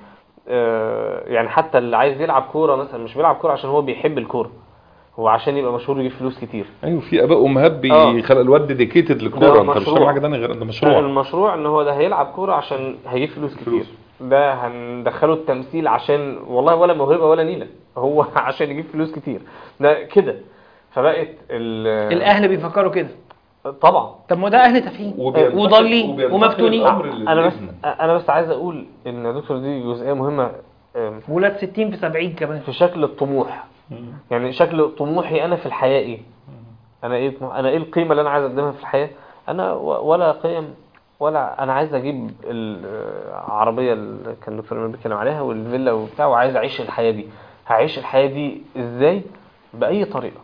آه، يعني حتى اللي عايز يلعب كوره مثلا مش بيلعب كوره عشان هو بيحب الكوره هو عشان يبقى مشهور يجيب فلوس كتير ايوه في اباء وامهات آه. بيخلق الواد ديديكيتد ده للكوره انت مش مشروع. فاهم حاجه تانية غير ده مشروع المشروع ان هو ده هيلعب كوره عشان هيجيب فلوس كتير فلوس. ده هندخله التمثيل عشان والله ولا موهبه ولا نيله هو عشان يجيب فلوس كتير ده كده فبقت ال- الاهل بيفكروا كده طبعا طب ما ده اهل تافهين وبينتقل- وضالين وبينتقل ومفتونين الأمر انا بس للابن. انا بس عايز اقول ان يا دكتور دي جزئيه مهمه آم، ولاد 60 في 70 كمان في شكل الطموح يعني شكل طموحي انا في الحياه ايه انا ايه طموح انا ايه القيمه اللي انا عايز اقدمها في الحياه انا و- ولا قيم ولا انا عايز اجيب العربيه اللي كان دكتور امام بيتكلم عليها والفيلا وبتاع وعايز اعيش الحياه دي هعيش الحياه دي ازاي باي طريقه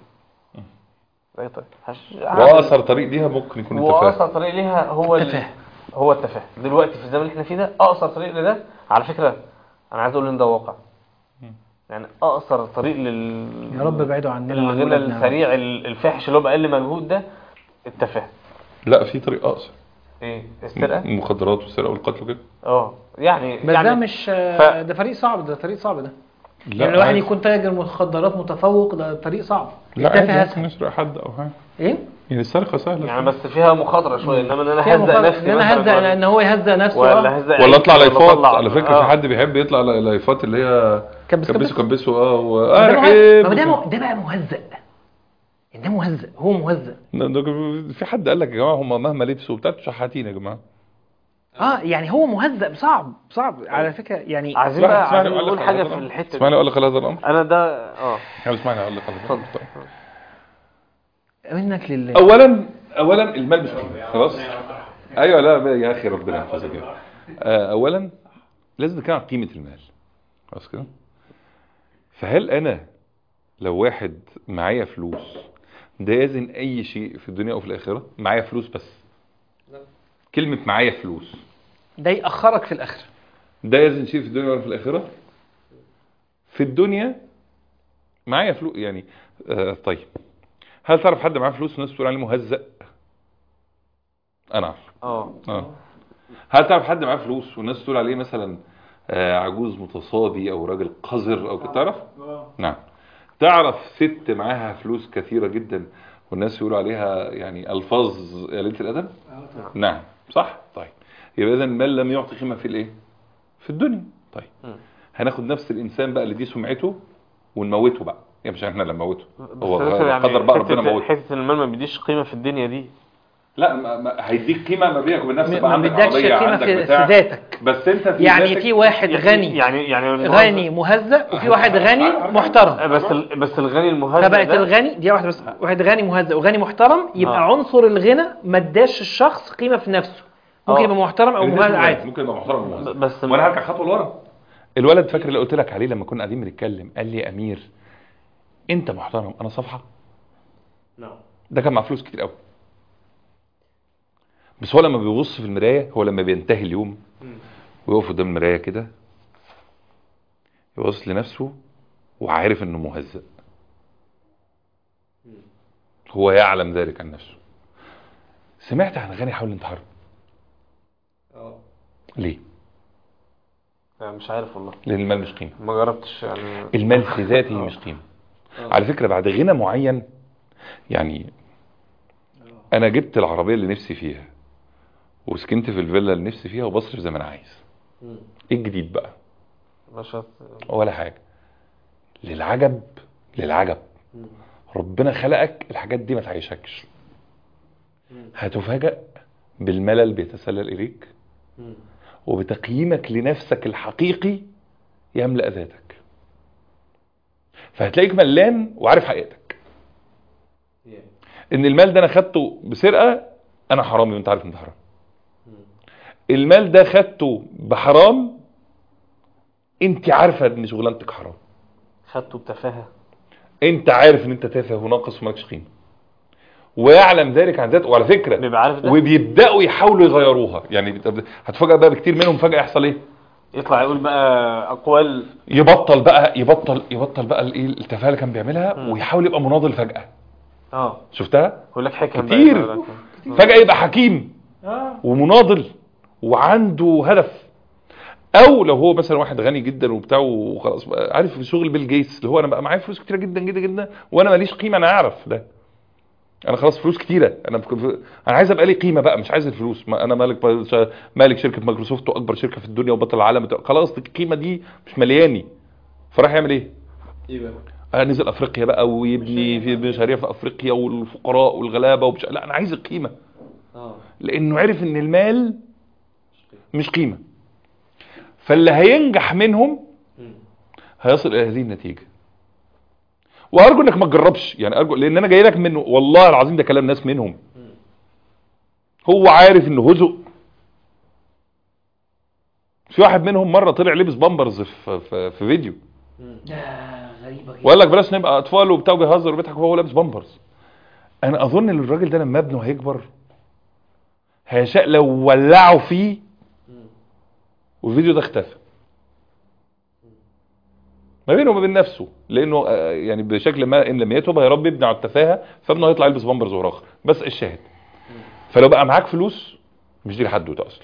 باي طريقه هش... واقصر طريق ليها ممكن يكون التفاهه واقصر طريق ليها هو ال- التفاهة. هو التفاهه دلوقتي في الزمن اللي احنا فيه ده اقصر طريق لده على فكره انا عايز اقول ان ده واقع يعني اقصر طريق لل يا رب ابعدوا عننا وعن الغنى ولادنا. السريع ال- الفاحش اللي هو باقل مجهود ده التفاهه لا في طريق اقصر ايه السرقه المخدرات والسرقه والقتل وكده اه يعني بس يعني ده مش ف- ده فريق صعب ده طريق صعب ده لا يعني الواحد عادي. يكون تاجر مخدرات متفوق ده طريق صعب لا عادي التافه ممكن اسهل نسرق حد او حاجه ايه يعني السرقه سهله يعني بس فيها مخاطره شويه انما ان انا فيها هزق مخاطرة. نفسي ان انا مثلاً هزق ان هو يهزق نفسه ولا آه. هزق ولا عيلتي اطلع لايفات أطلع- على فكره آه. في حد بيحب يطلع لا- لايفات اللي هي كبس كبسوا كبس كبسوا اه ده وارحب مه- ما هو ده م- ده بقى مهزق ده مهزق هو مهزق ده- ده- في حد قال لك يا جماعه هم مهما لبسوا بتاع انتوا شحاتين يا جماعه اه يعني هو مهزق صعب صعب على فكره يعني عايزين اسمعني- بقى اسمعني عايزين أقول لك نقول على حاجه هذا في الأمر. الحته اسمعني دي اقول لك على هذا الامر انا ده اه يعني اسمعني اقول لك على هذا الامر منك لله اولا اولا المال مش قيمه خلاص ايوه لا بقى يا اخي ربنا يحفظك يا أخي. آه، اولا لازم نتكلم عن قيمه المال خلاص كده فهل انا لو واحد معايا فلوس ده يزن اي شيء في الدنيا او في الاخره معايا فلوس بس كلمه معايا فلوس ده يأخرك في الاخر ده يزن شيء في الدنيا ولا في الآخرة في الدنيا معايا فلوس يعني آه طيب هل تعرف حد معاه فلوس والناس بتقول عليه مهزأ انا اعرف اه اه هل تعرف حد معاه فلوس والناس تقول عليه مثلا آه عجوز متصابي او راجل قذر او كده تعرف نعم تعرف ست معاها فلوس كثيرة جدا والناس يقولوا عليها يعني الفاظ قليلة الادب نعم صح طيب يبقى اذا المال لم يعطي قيمة في الايه في الدنيا طيب مم. هناخد نفس الانسان بقى اللي دي سمعته ونموته بقى يعني مش احنا اللي نموته بس هو مثلا يعني قدر بقى ربنا حتة- موته حته المال ما بيديش قيمه في الدنيا دي لا ما ما هيديك قيمه ما بينك وبين نفسك ما بقى عندك بيدكش عربيه قيمه عندك في, بتاع في ذاتك بس انت في يعني ذاتك في واحد غني يعني يعني غني مهزأ وفي واحد غني محترم بس ال- بس الغني المهزأ فبقت ده الغني دي واحده بس واحد غني مهزأ وغني محترم يبقى آه. عنصر الغنى ما اداش الشخص قيمه في نفسه ممكن آه. يبقى محترم او الناس مهزأ مهزأ. عادي ممكن يبقى محترم ومهزأ. بس وانا هرجع خطوه لورا الولد فاكر اللي قلت لك عليه لما كنا قاعدين بنتكلم قال لي يا امير انت محترم انا صفحه نعم. ده كان معاه فلوس كتير قوي بس هو لما بيبص في المرايه هو لما بينتهي اليوم ويقف قدام المرايه كده يبص لنفسه وعارف انه مهزأ هو يعلم ذلك عن نفسه سمعت عن غني حاول الانتحار ليه يعني مش عارف والله لان المال مش قيمه ما جربتش يعني المال في ذاته مش قيمه على فكره بعد غنى معين يعني انا جبت العربيه اللي نفسي فيها وسكنت في الفيلا اللي نفسي فيها وبصرف زي ما انا عايز ايه الجديد بقى باشا ولا حاجه للعجب للعجب ربنا خلقك الحاجات دي ما تعيشكش هتفاجأ بالملل بيتسلل إليك وبتقييمك لنفسك الحقيقي يملأ ذاتك فهتلاقيك ملان وعارف حقيقتك ان المال ده انا خدته بسرقة انا حرامي وانت عارف انت حرام المال ده خدته بحرام انت عارفة ان شغلانتك حرام خدته بتفاهه انت عارف ان انت تافه وناقص ومالكش قيمه ويعلم ذلك عن ذاته وعلى فكره بيبقى عارف ده وبيبداوا يحاولوا يغيروها يعني بت- هتفاجئ بقى بكتير منهم فجاه يحصل ايه يطلع يقول بقى اقوال يبطل بقى يبطل يبطل بقى الايه التفاهه اللي كان بيعملها مم. ويحاول يبقى مناضل فجاه اه شفتها يقول لك حكم بقى كتير. يقول لك- فجاه يبقى حكيم ومناضل وعنده هدف او لو هو مثلا واحد غني جدا وبتاع وخلاص بقى عارف في شغل بيل جيتس اللي هو انا بقى معايا فلوس كتيره جدا جدا جدا وانا ماليش قيمه انا اعرف ده انا خلاص فلوس كتيره انا بك... انا عايز ابقى لي قيمه بقى مش عايز الفلوس ما انا مالك مالك شركه مايكروسوفت واكبر شركه في الدنيا وبطل العالم خلاص القيمه دي مش ملياني فراح يعمل ايه ايه بقى آه نزل افريقيا بقى ويبني في مشاريع في افريقيا والفقراء والغلابه وبش... لا انا عايز القيمه اه لانه عرف ان المال مش قيمه فاللي هينجح منهم هيصل الى هذه النتيجه وارجو انك ما تجربش يعني ارجو لان انا جاي لك منه والله العظيم ده كلام ناس منهم هو عارف انه هزق في واحد منهم مره طلع لبس بامبرز في في, في فيديو ده غريبه جدا وقال لك بلاش نبقى اطفال وبتاع وبيهزر وبيضحك وهو لابس بامبرز انا اظن ان الراجل ده لما ابنه هيكبر هيشاء لو ولعوا فيه والفيديو ده اختفى ما بينه وما بين نفسه لانه آه، يعني بشكل ما ان لم يتوب هيربي ابنه على التفاهه فابنه هيطلع يلبس بامبرز وراخ بس الشاهد فلو بقى معاك فلوس مش دي الحدوته اصلا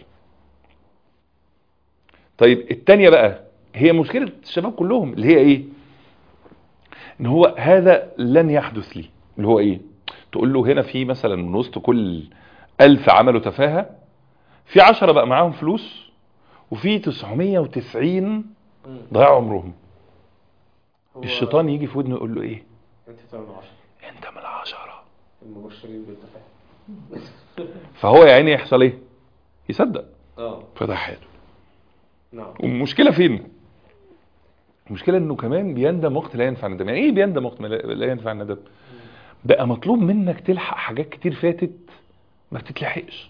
طيب التانية بقى هي مشكلة الشباب كلهم اللي هي ايه ان هو هذا لن يحدث لي اللي هو ايه تقول له هنا في مثلا من وسط كل ألف عملوا تفاهة في عشرة بقى معاهم فلوس وفي 990 ضيعوا عمرهم الشيطان يجي في ودنه يقول له ايه انت تعمل 10 انت من العشرة المبشرين بالتفاهه فهو يا عيني يحصل ايه يصدق اه فده حياته نعم والمشكلة فين المشكلة انه كمان بيندم وقت لا ينفع الندم يعني ايه بيندم وقت ما لا لا ينفع الندم بقى مطلوب منك تلحق حاجات كتير فاتت ما بتتلحقش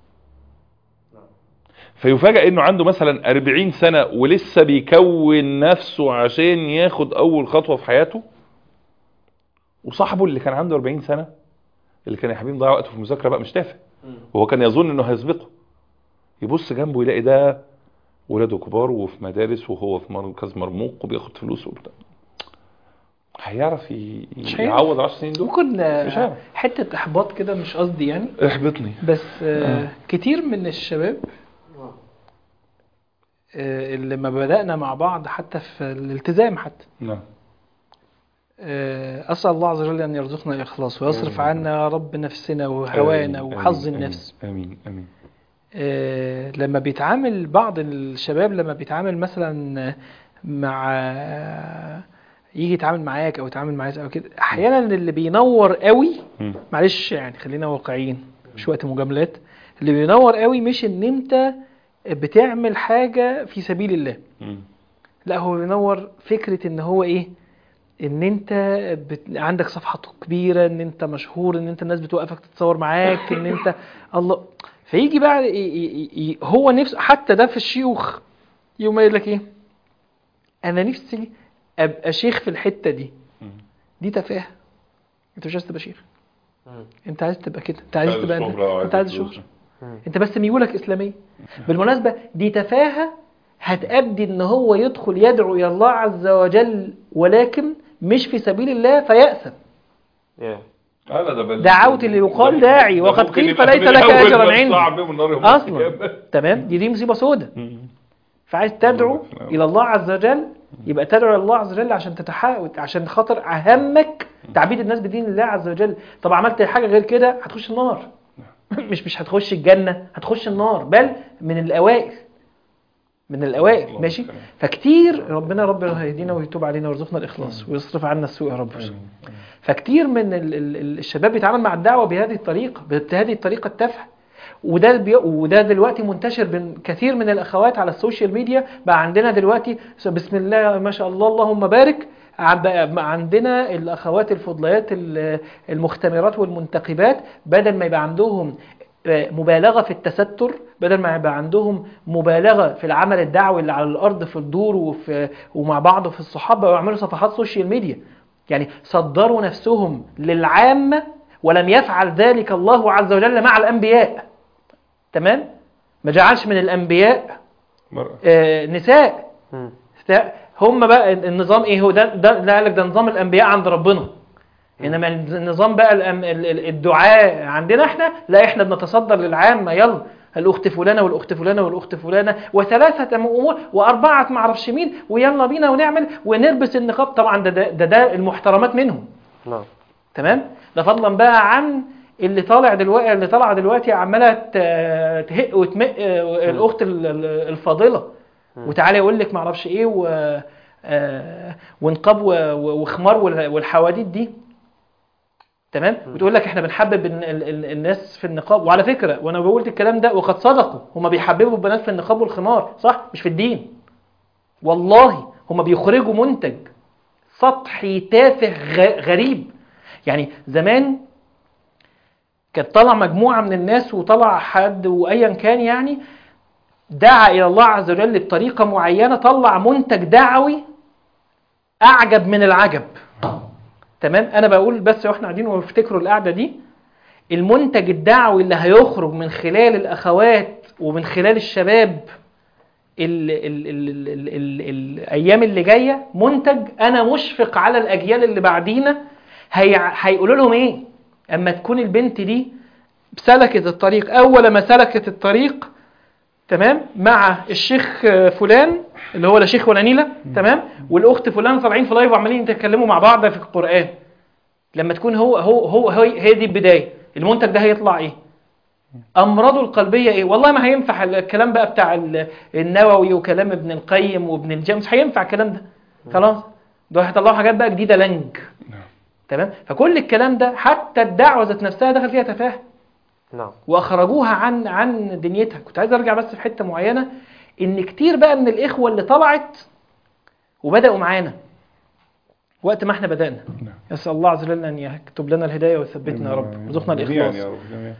فيفاجأ انه عنده مثلا 40 سنة ولسه بيكون نفسه عشان ياخد اول خطوة في حياته وصاحبه اللي كان عنده 40 سنة اللي كان يا حبيبي مضيع وقته في المذاكرة بقى مش تافه وهو كان يظن انه هيسبقه يبص جنبه يلاقي ده ولاده كبار وفي مدارس وهو في مركز مرموق وبياخد فلوس وبتاع هيعرف ي- مش هيعرف. يعوض 10 سنين دول ممكن آه، مش عارف. حته احباط كده مش قصدي يعني احبطني بس آه آه. كتير من الشباب آه اللي ما بدأنا مع بعض حتى في الالتزام حتى نعم آه أسأل الله عز وجل أن يرزقنا الإخلاص ويصرف عنا يا رب نفسنا وهوانا آمين، وحظ آمين، النفس امين امين آه، لما بيتعامل بعض الشباب لما بيتعامل مثلا مع يجي يتعامل معاك او يتعامل معاك او كده احيانا اللي بينور قوي مم. معلش يعني خلينا واقعيين مش وقت مجاملات اللي بينور قوي مش ان انت بتعمل حاجة في سبيل الله مم. لا هو بينور فكرة ان هو ايه ان انت بت... عندك صفحة كبيرة ان انت مشهور ان انت الناس بتوقفك تتصور معاك ان انت الله فيجي بقى ي... ي... ي... هو نفسه حتى ده في الشيوخ يقوم قايل لك ايه انا نفسي ابقى شيخ في الحتة دي مم. دي تفاهة انت مش عايز تبقى شيخ مم. انت عايز تبقى كده انت عايز عايز تبقى انت, شهرة وعايز انت عايز فلوس. شهرة انت بس ميولك اسلاميه بالمناسبه دي تفاهه هتأدي ان هو يدخل يدعو الى الله عز وجل ولكن مش في سبيل الله فيأثم يا. آه، لا، ده بل- دعوت اللي يقال ده- داعي ده وقد ممكن قيل يبقى فليس من لك أول أجرا ما عندي. صعب من نار يوم اصلا القيامة. تمام دي دي مصيبه سودة مم. فعايز تدعو الله يسلمك. الى الله عز وجل يبقى تدعو الى الله عز وجل عشان تتحاول عشان خاطر همك تعبيد الناس بدين الله عز وجل طب عملت حاجه غير كده هتخش النار مش مش هتخش الجنه هتخش النار بل من الاوائل من الاوائل الله ماشي يسلمك. فكتير ربنا ربنا يهدينا ويتوب علينا ويرزقنا الاخلاص ويصرف عنا السوء يا رب فكتير من ال- ال- ال- الشباب بيتعامل مع الدعوه بهذه الطريقه بهذه الطريقه التافهه وده بي... وده دلوقتي منتشر بين كثير من الاخوات على السوشيال ميديا بقى عندنا دلوقتي بسم الله ما شاء الله اللهم بارك عب- بقى عندنا الاخوات الفضليات ال- المختمرات والمنتقبات بدل ما يبقى عندهم آه، مبالغه في التستر بدل ما يبقى عندهم مبالغه في العمل الدعوي اللي على الارض في الدور وفي ومع بعض في الصحابه بقوا يعملوا صفحات سوشيال ميديا يعني صدروا نفسهم للعامه ولم يفعل ذلك الله عز وجل مع الانبياء تمام ما جعلش من الانبياء مرأة. آه، نساء مم. ست- هم بقى النظام ايه هو ده ده ده قال لك ده نظام الانبياء عند ربنا انما النظام بقى الأم- ال- ال- الدعاء عندنا احنا لا احنا بنتصدر للعامه يلا الاخت فلانه والاخت فلانه والاخت فلانه وثلاثه امور واربعه ما اعرفش مين ويلا بينا ونعمل ونلبس النقاب طبعا ده ده, ده, ده المحترمات منهم نعم تمام ده فضلا بقى عن اللي طالع دلوقتي اللي طالعه دلوقتي عماله ت- تهق وتمق آه، الاخت ال- ال- الفاضله وتعالى يقول لك ما اعرفش ايه و آه، ونقاب و- و- وخمار وال- والحواديت دي تمام وتقول لك احنا بنحبب ال- ال- ال- الناس في النقاب وعلى فكره وانا بقول الكلام ده وقد صدقوا هم بيحببوا البنات في النقاب والخمار صح مش في الدين والله هم بيخرجوا منتج سطحي تافه غ- غريب يعني زمان كانت طلع مجموعة من الناس وطلع حد وأيا كان يعني دعا إلى الله عز وجل بطريقة معينة طلع منتج دعوي أعجب من العجب تمام أنا بقول بس وإحنا قاعدين وافتكروا القعدة دي المنتج الدعوي اللي هيخرج من خلال الأخوات ومن خلال الشباب ال ال ال ال ال ال الايام اللي جايه منتج انا مشفق على الاجيال اللي بعدينا هي هيقولوا لهم ايه اما تكون البنت دي سلكت الطريق اول ما سلكت الطريق تمام مع الشيخ فلان اللي هو لا شيخ ولا نيله تمام والاخت فلان طالعين في لايف وعمالين يتكلموا مع بعض في القران لما تكون هو هو هو هي, هي دي البدايه المنتج ده هيطلع ايه امراضه القلبيه ايه والله ما هينفع الكلام بقى بتاع ال- النووي وكلام ابن القيم وابن الجوزي مش هينفع الكلام ده خلاص دول هيطلعوا حاجات بقى جديده لنج تمام فكل الكلام ده حتى الدعوه ذات نفسها دخل فيها تفاهه نعم واخرجوها عن عن دنيتها كنت عايز ارجع بس في حته معينه ان كتير بقى من الاخوه اللي طلعت وبداوا معانا وقت ما احنا بدانا نعم. يسال الله عز وجل ان يكتب لنا الهدايه ويثبتنا يا رب ويرزقنا جميعاً الاخلاص يا رب جميعا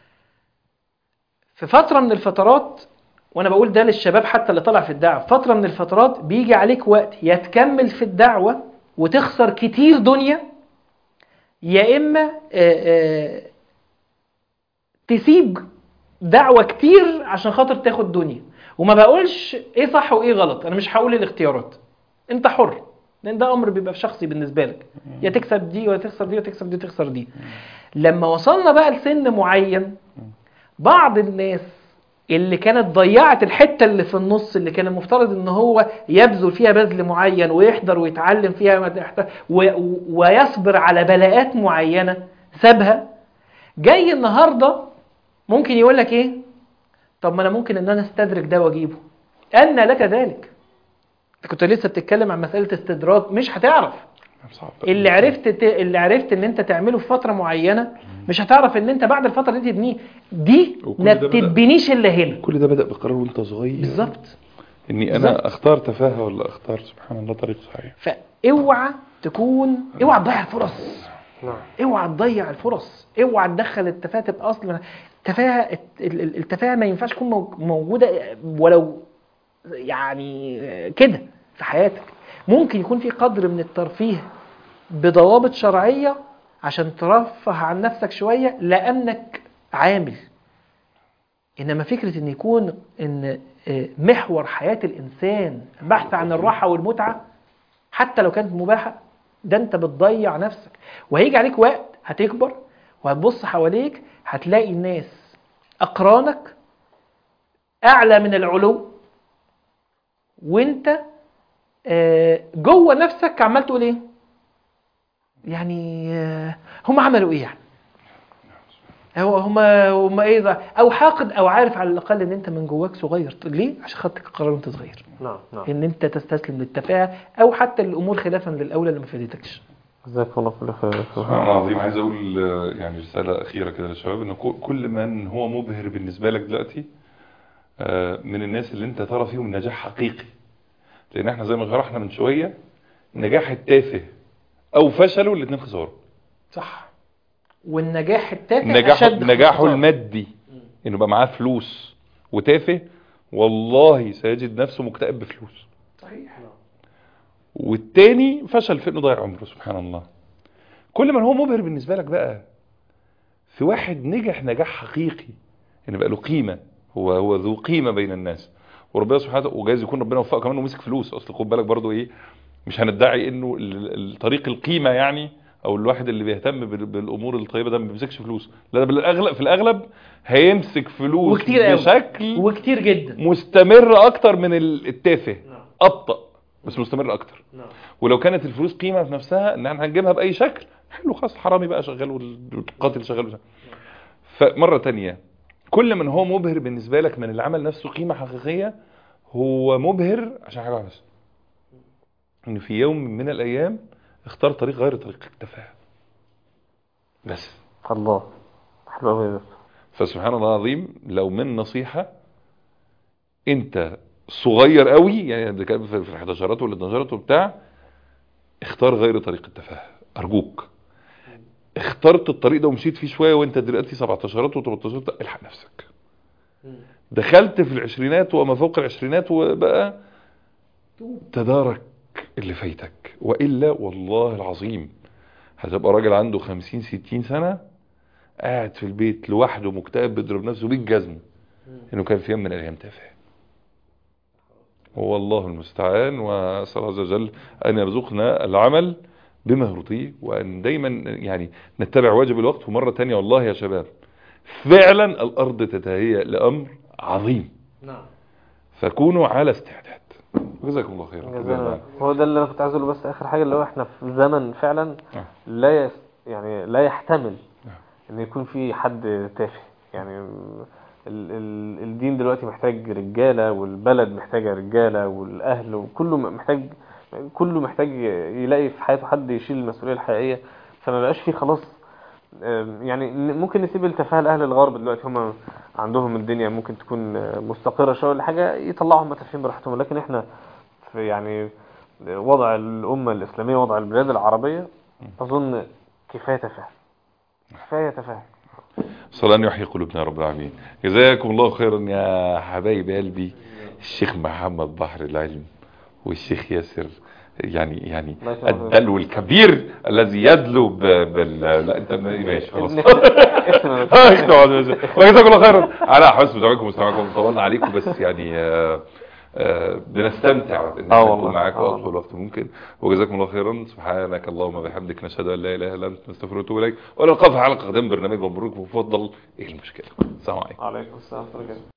في فترة من الفترات وانا بقول ده للشباب حتى اللي طلع في الدعوة فترة من الفترات بيجي عليك وقت يا تكمل في الدعوة وتخسر كتير دنيا يا اما آه، آه، تسيب دعوة كتير عشان خاطر تاخد دنيا وما بقولش ايه صح وايه غلط انا مش هقول الاختيارات انت حر لان ده امر بيبقى شخصي بالنسبه لك يا تكسب دي ولا تخسر دي ولا تكسب دي وتخسر دي لما وصلنا بقى لسن معين بعض الناس اللي كانت ضيعت الحته اللي في النص اللي كان المفترض ان هو يبذل فيها بذل معين ويحضر ويتعلم فيها ما تحت- و- و- ويصبر على بلاءات معينه سابها جاي النهارده ممكن يقول لك ايه طب ما انا ممكن ان انا استدرك ده واجيبه ان لك ذلك انت كنت لسه بتتكلم عن مساله استدراك مش هتعرف صعب اللي عرفت ت... اللي عرفت ان انت تعمله في فتره معينه مش هتعرف ان انت بعد الفتره دي تبنيه دي وكل ما ده بدأ- بتتبنيش الا هنا كل ده بدأ بقرار وانت صغير بالظبط اني بالظبط. انا اختار تفاهة ولا اختار سبحان الله طريق صحيح فاوعى تكون اوعى تضيع الفرص نعم اوعى تضيع الفرص اوعى تدخل التفاهه تبقى اصلا التفاهه ال- ال- التفاهه ما ينفعش تكون مو- موجوده ولو يعني كده في حياتك ممكن يكون في قدر من الترفيه بضوابط شرعيه عشان ترفه عن نفسك شويه لانك عامل انما فكره ان يكون ان آه، محور حياه الانسان بحث عن الراحه والمتعه حتى لو كانت مباحه ده انت بتضيع نفسك وهيجي عليك وقت هتكبر وهتبص حواليك هتلاقي الناس اقرانك اعلى من العلو وانت آه، جوه نفسك عمال تقول ايه يعني آه، هم عملوا ايه يعني هو هم هم ايه ده او حاقد او عارف على الاقل ان انت من جواك صغير طب ليه عشان خدت القرار وانت صغير نعم نعم ان انت تستسلم للتفاهه او حتى الامور خلافا للاولى اللي ما فادتكش جزاك الله كل خير سبحان الله العظيم عايز اقول آه، يعني رسالة اخيرة كده للشباب ان كو- كل من هو مبهر بالنسبة لك دلوقتي آه، من الناس اللي انت ترى فيهم نجاح حقيقي لان احنا زي ما شرحنا من شوية نجاح التافه او فشله الاثنين خسارة صح والنجاح التافه نجاحه اشد نجاحه خطورة. المادي انه يبقى معاه فلوس وتافه والله سيجد نفسه مكتئب بفلوس صحيح والتاني فشل في انه ضيع عمره سبحان الله كل من هو مبهر بالنسبه لك بقى في واحد نجح نجاح حقيقي ان بقى له قيمه هو هو ذو قيمه بين الناس وربنا سبحانه وتعالى وجايز يكون ربنا وفقه كمان ومسك فلوس اصل خد بالك برضو ايه مش هندعي انه ال- ال- طريق القيمه يعني او الواحد اللي بيهتم بال- بالامور الطيبه ده ما بيمسكش فلوس لا ده بالاغلب في الاغلب هيمسك فلوس وكتير قوي. بشكل وكتير جدا مستمر اكتر من ال- التافه نعم. ابطا بس مستمر اكتر نعم ولو كانت الفلوس قيمه في نفسها ان احنا هنجيبها باي شكل حلو خلاص الحرامي بقى شغال والقاتل شغال فمره تانية كل من هو مبهر بالنسبه لك من العمل نفسه قيمه حقيقيه هو مبهر عشان حاجه واحده بس ان في يوم من الايام اختار طريق غير طريق التفاهه بس الله حلو قوي ده فسبحان الله العظيم لو من نصيحة انت صغير قوي يعني ده كان في الحداشرات والاتناشرات وبتاع اختار غير طريق التفاهة ارجوك اخترت الطريق ده ومشيت فيه شوية وانت دلوقتي 17 و18 الحق نفسك دخلت في العشرينات وما فوق العشرينات وبقى تدارك اللي فايتك وإلا والله العظيم هتبقى راجل عنده 50 60 سنة قاعد في البيت لوحده مكتئب بيضرب نفسه بالجزم انه كان في يوم من الايام تافه والله المستعان واسال الله عز وجل ان يرزقنا العمل بما يرضيه وان دايما يعني نتبع واجب الوقت ومره تانية والله يا شباب فعلا الارض تتهيأ لامر عظيم نعم فكونوا على استعداد جزاكم الله خيرا جزانا هو ده اللي انا كنت عايز اقوله بس اخر حاجه اللي هو احنا في زمن فعلا آه. لا يس يعني لا يحتمل نعم. ان يكون في حد تافه يعني ال ال الدين دلوقتي محتاج رجاله والبلد محتاجه رجاله والاهل وكله محتاج كله محتاج يلاقي في حياته حد يشيل المسؤوليه الحقيقيه فما بقاش في خلاص آم، يعني ن- ممكن نسيب التفاهه لاهل الغرب دلوقتي هم عندهم الدنيا ممكن تكون آه، مستقره شويه ولا حاجه يطلعوا هم تافهين براحتهم لكن احنا في يعني وضع الامه الاسلاميه وضع البلاد العربيه اظن كفايه تفاهه كفايه تفاهه صلى أن يحيي قلوبنا يا رب العالمين جزاكم الله خيرا يا حبايب قلبي الشيخ محمد بحر العلم والشيخ ياسر يعني يعني الله يكرمك. الدلو الكبير الذي يدلو ب... بال لا انت ماشي خلاص اختم يا اه اكتب وجزاكم الله خيرا على حسن متابعتكم ومستمعكم طولنا عليكم بس يعني آه، آه، بنستمتع ان آه احنا والله. نكون معاكم آه اطول وقت ممكن وجزاكم الله خيرا سبحانك اللهم وبحمدك نشهد ان لا اله الا انت نستغفرك ونتوب اليك ونلقاك في حلقه قادمه برنامج مبروك مفضل ايه المشكله السلام عليكم عليكم السلام ورحمة الله وبركاته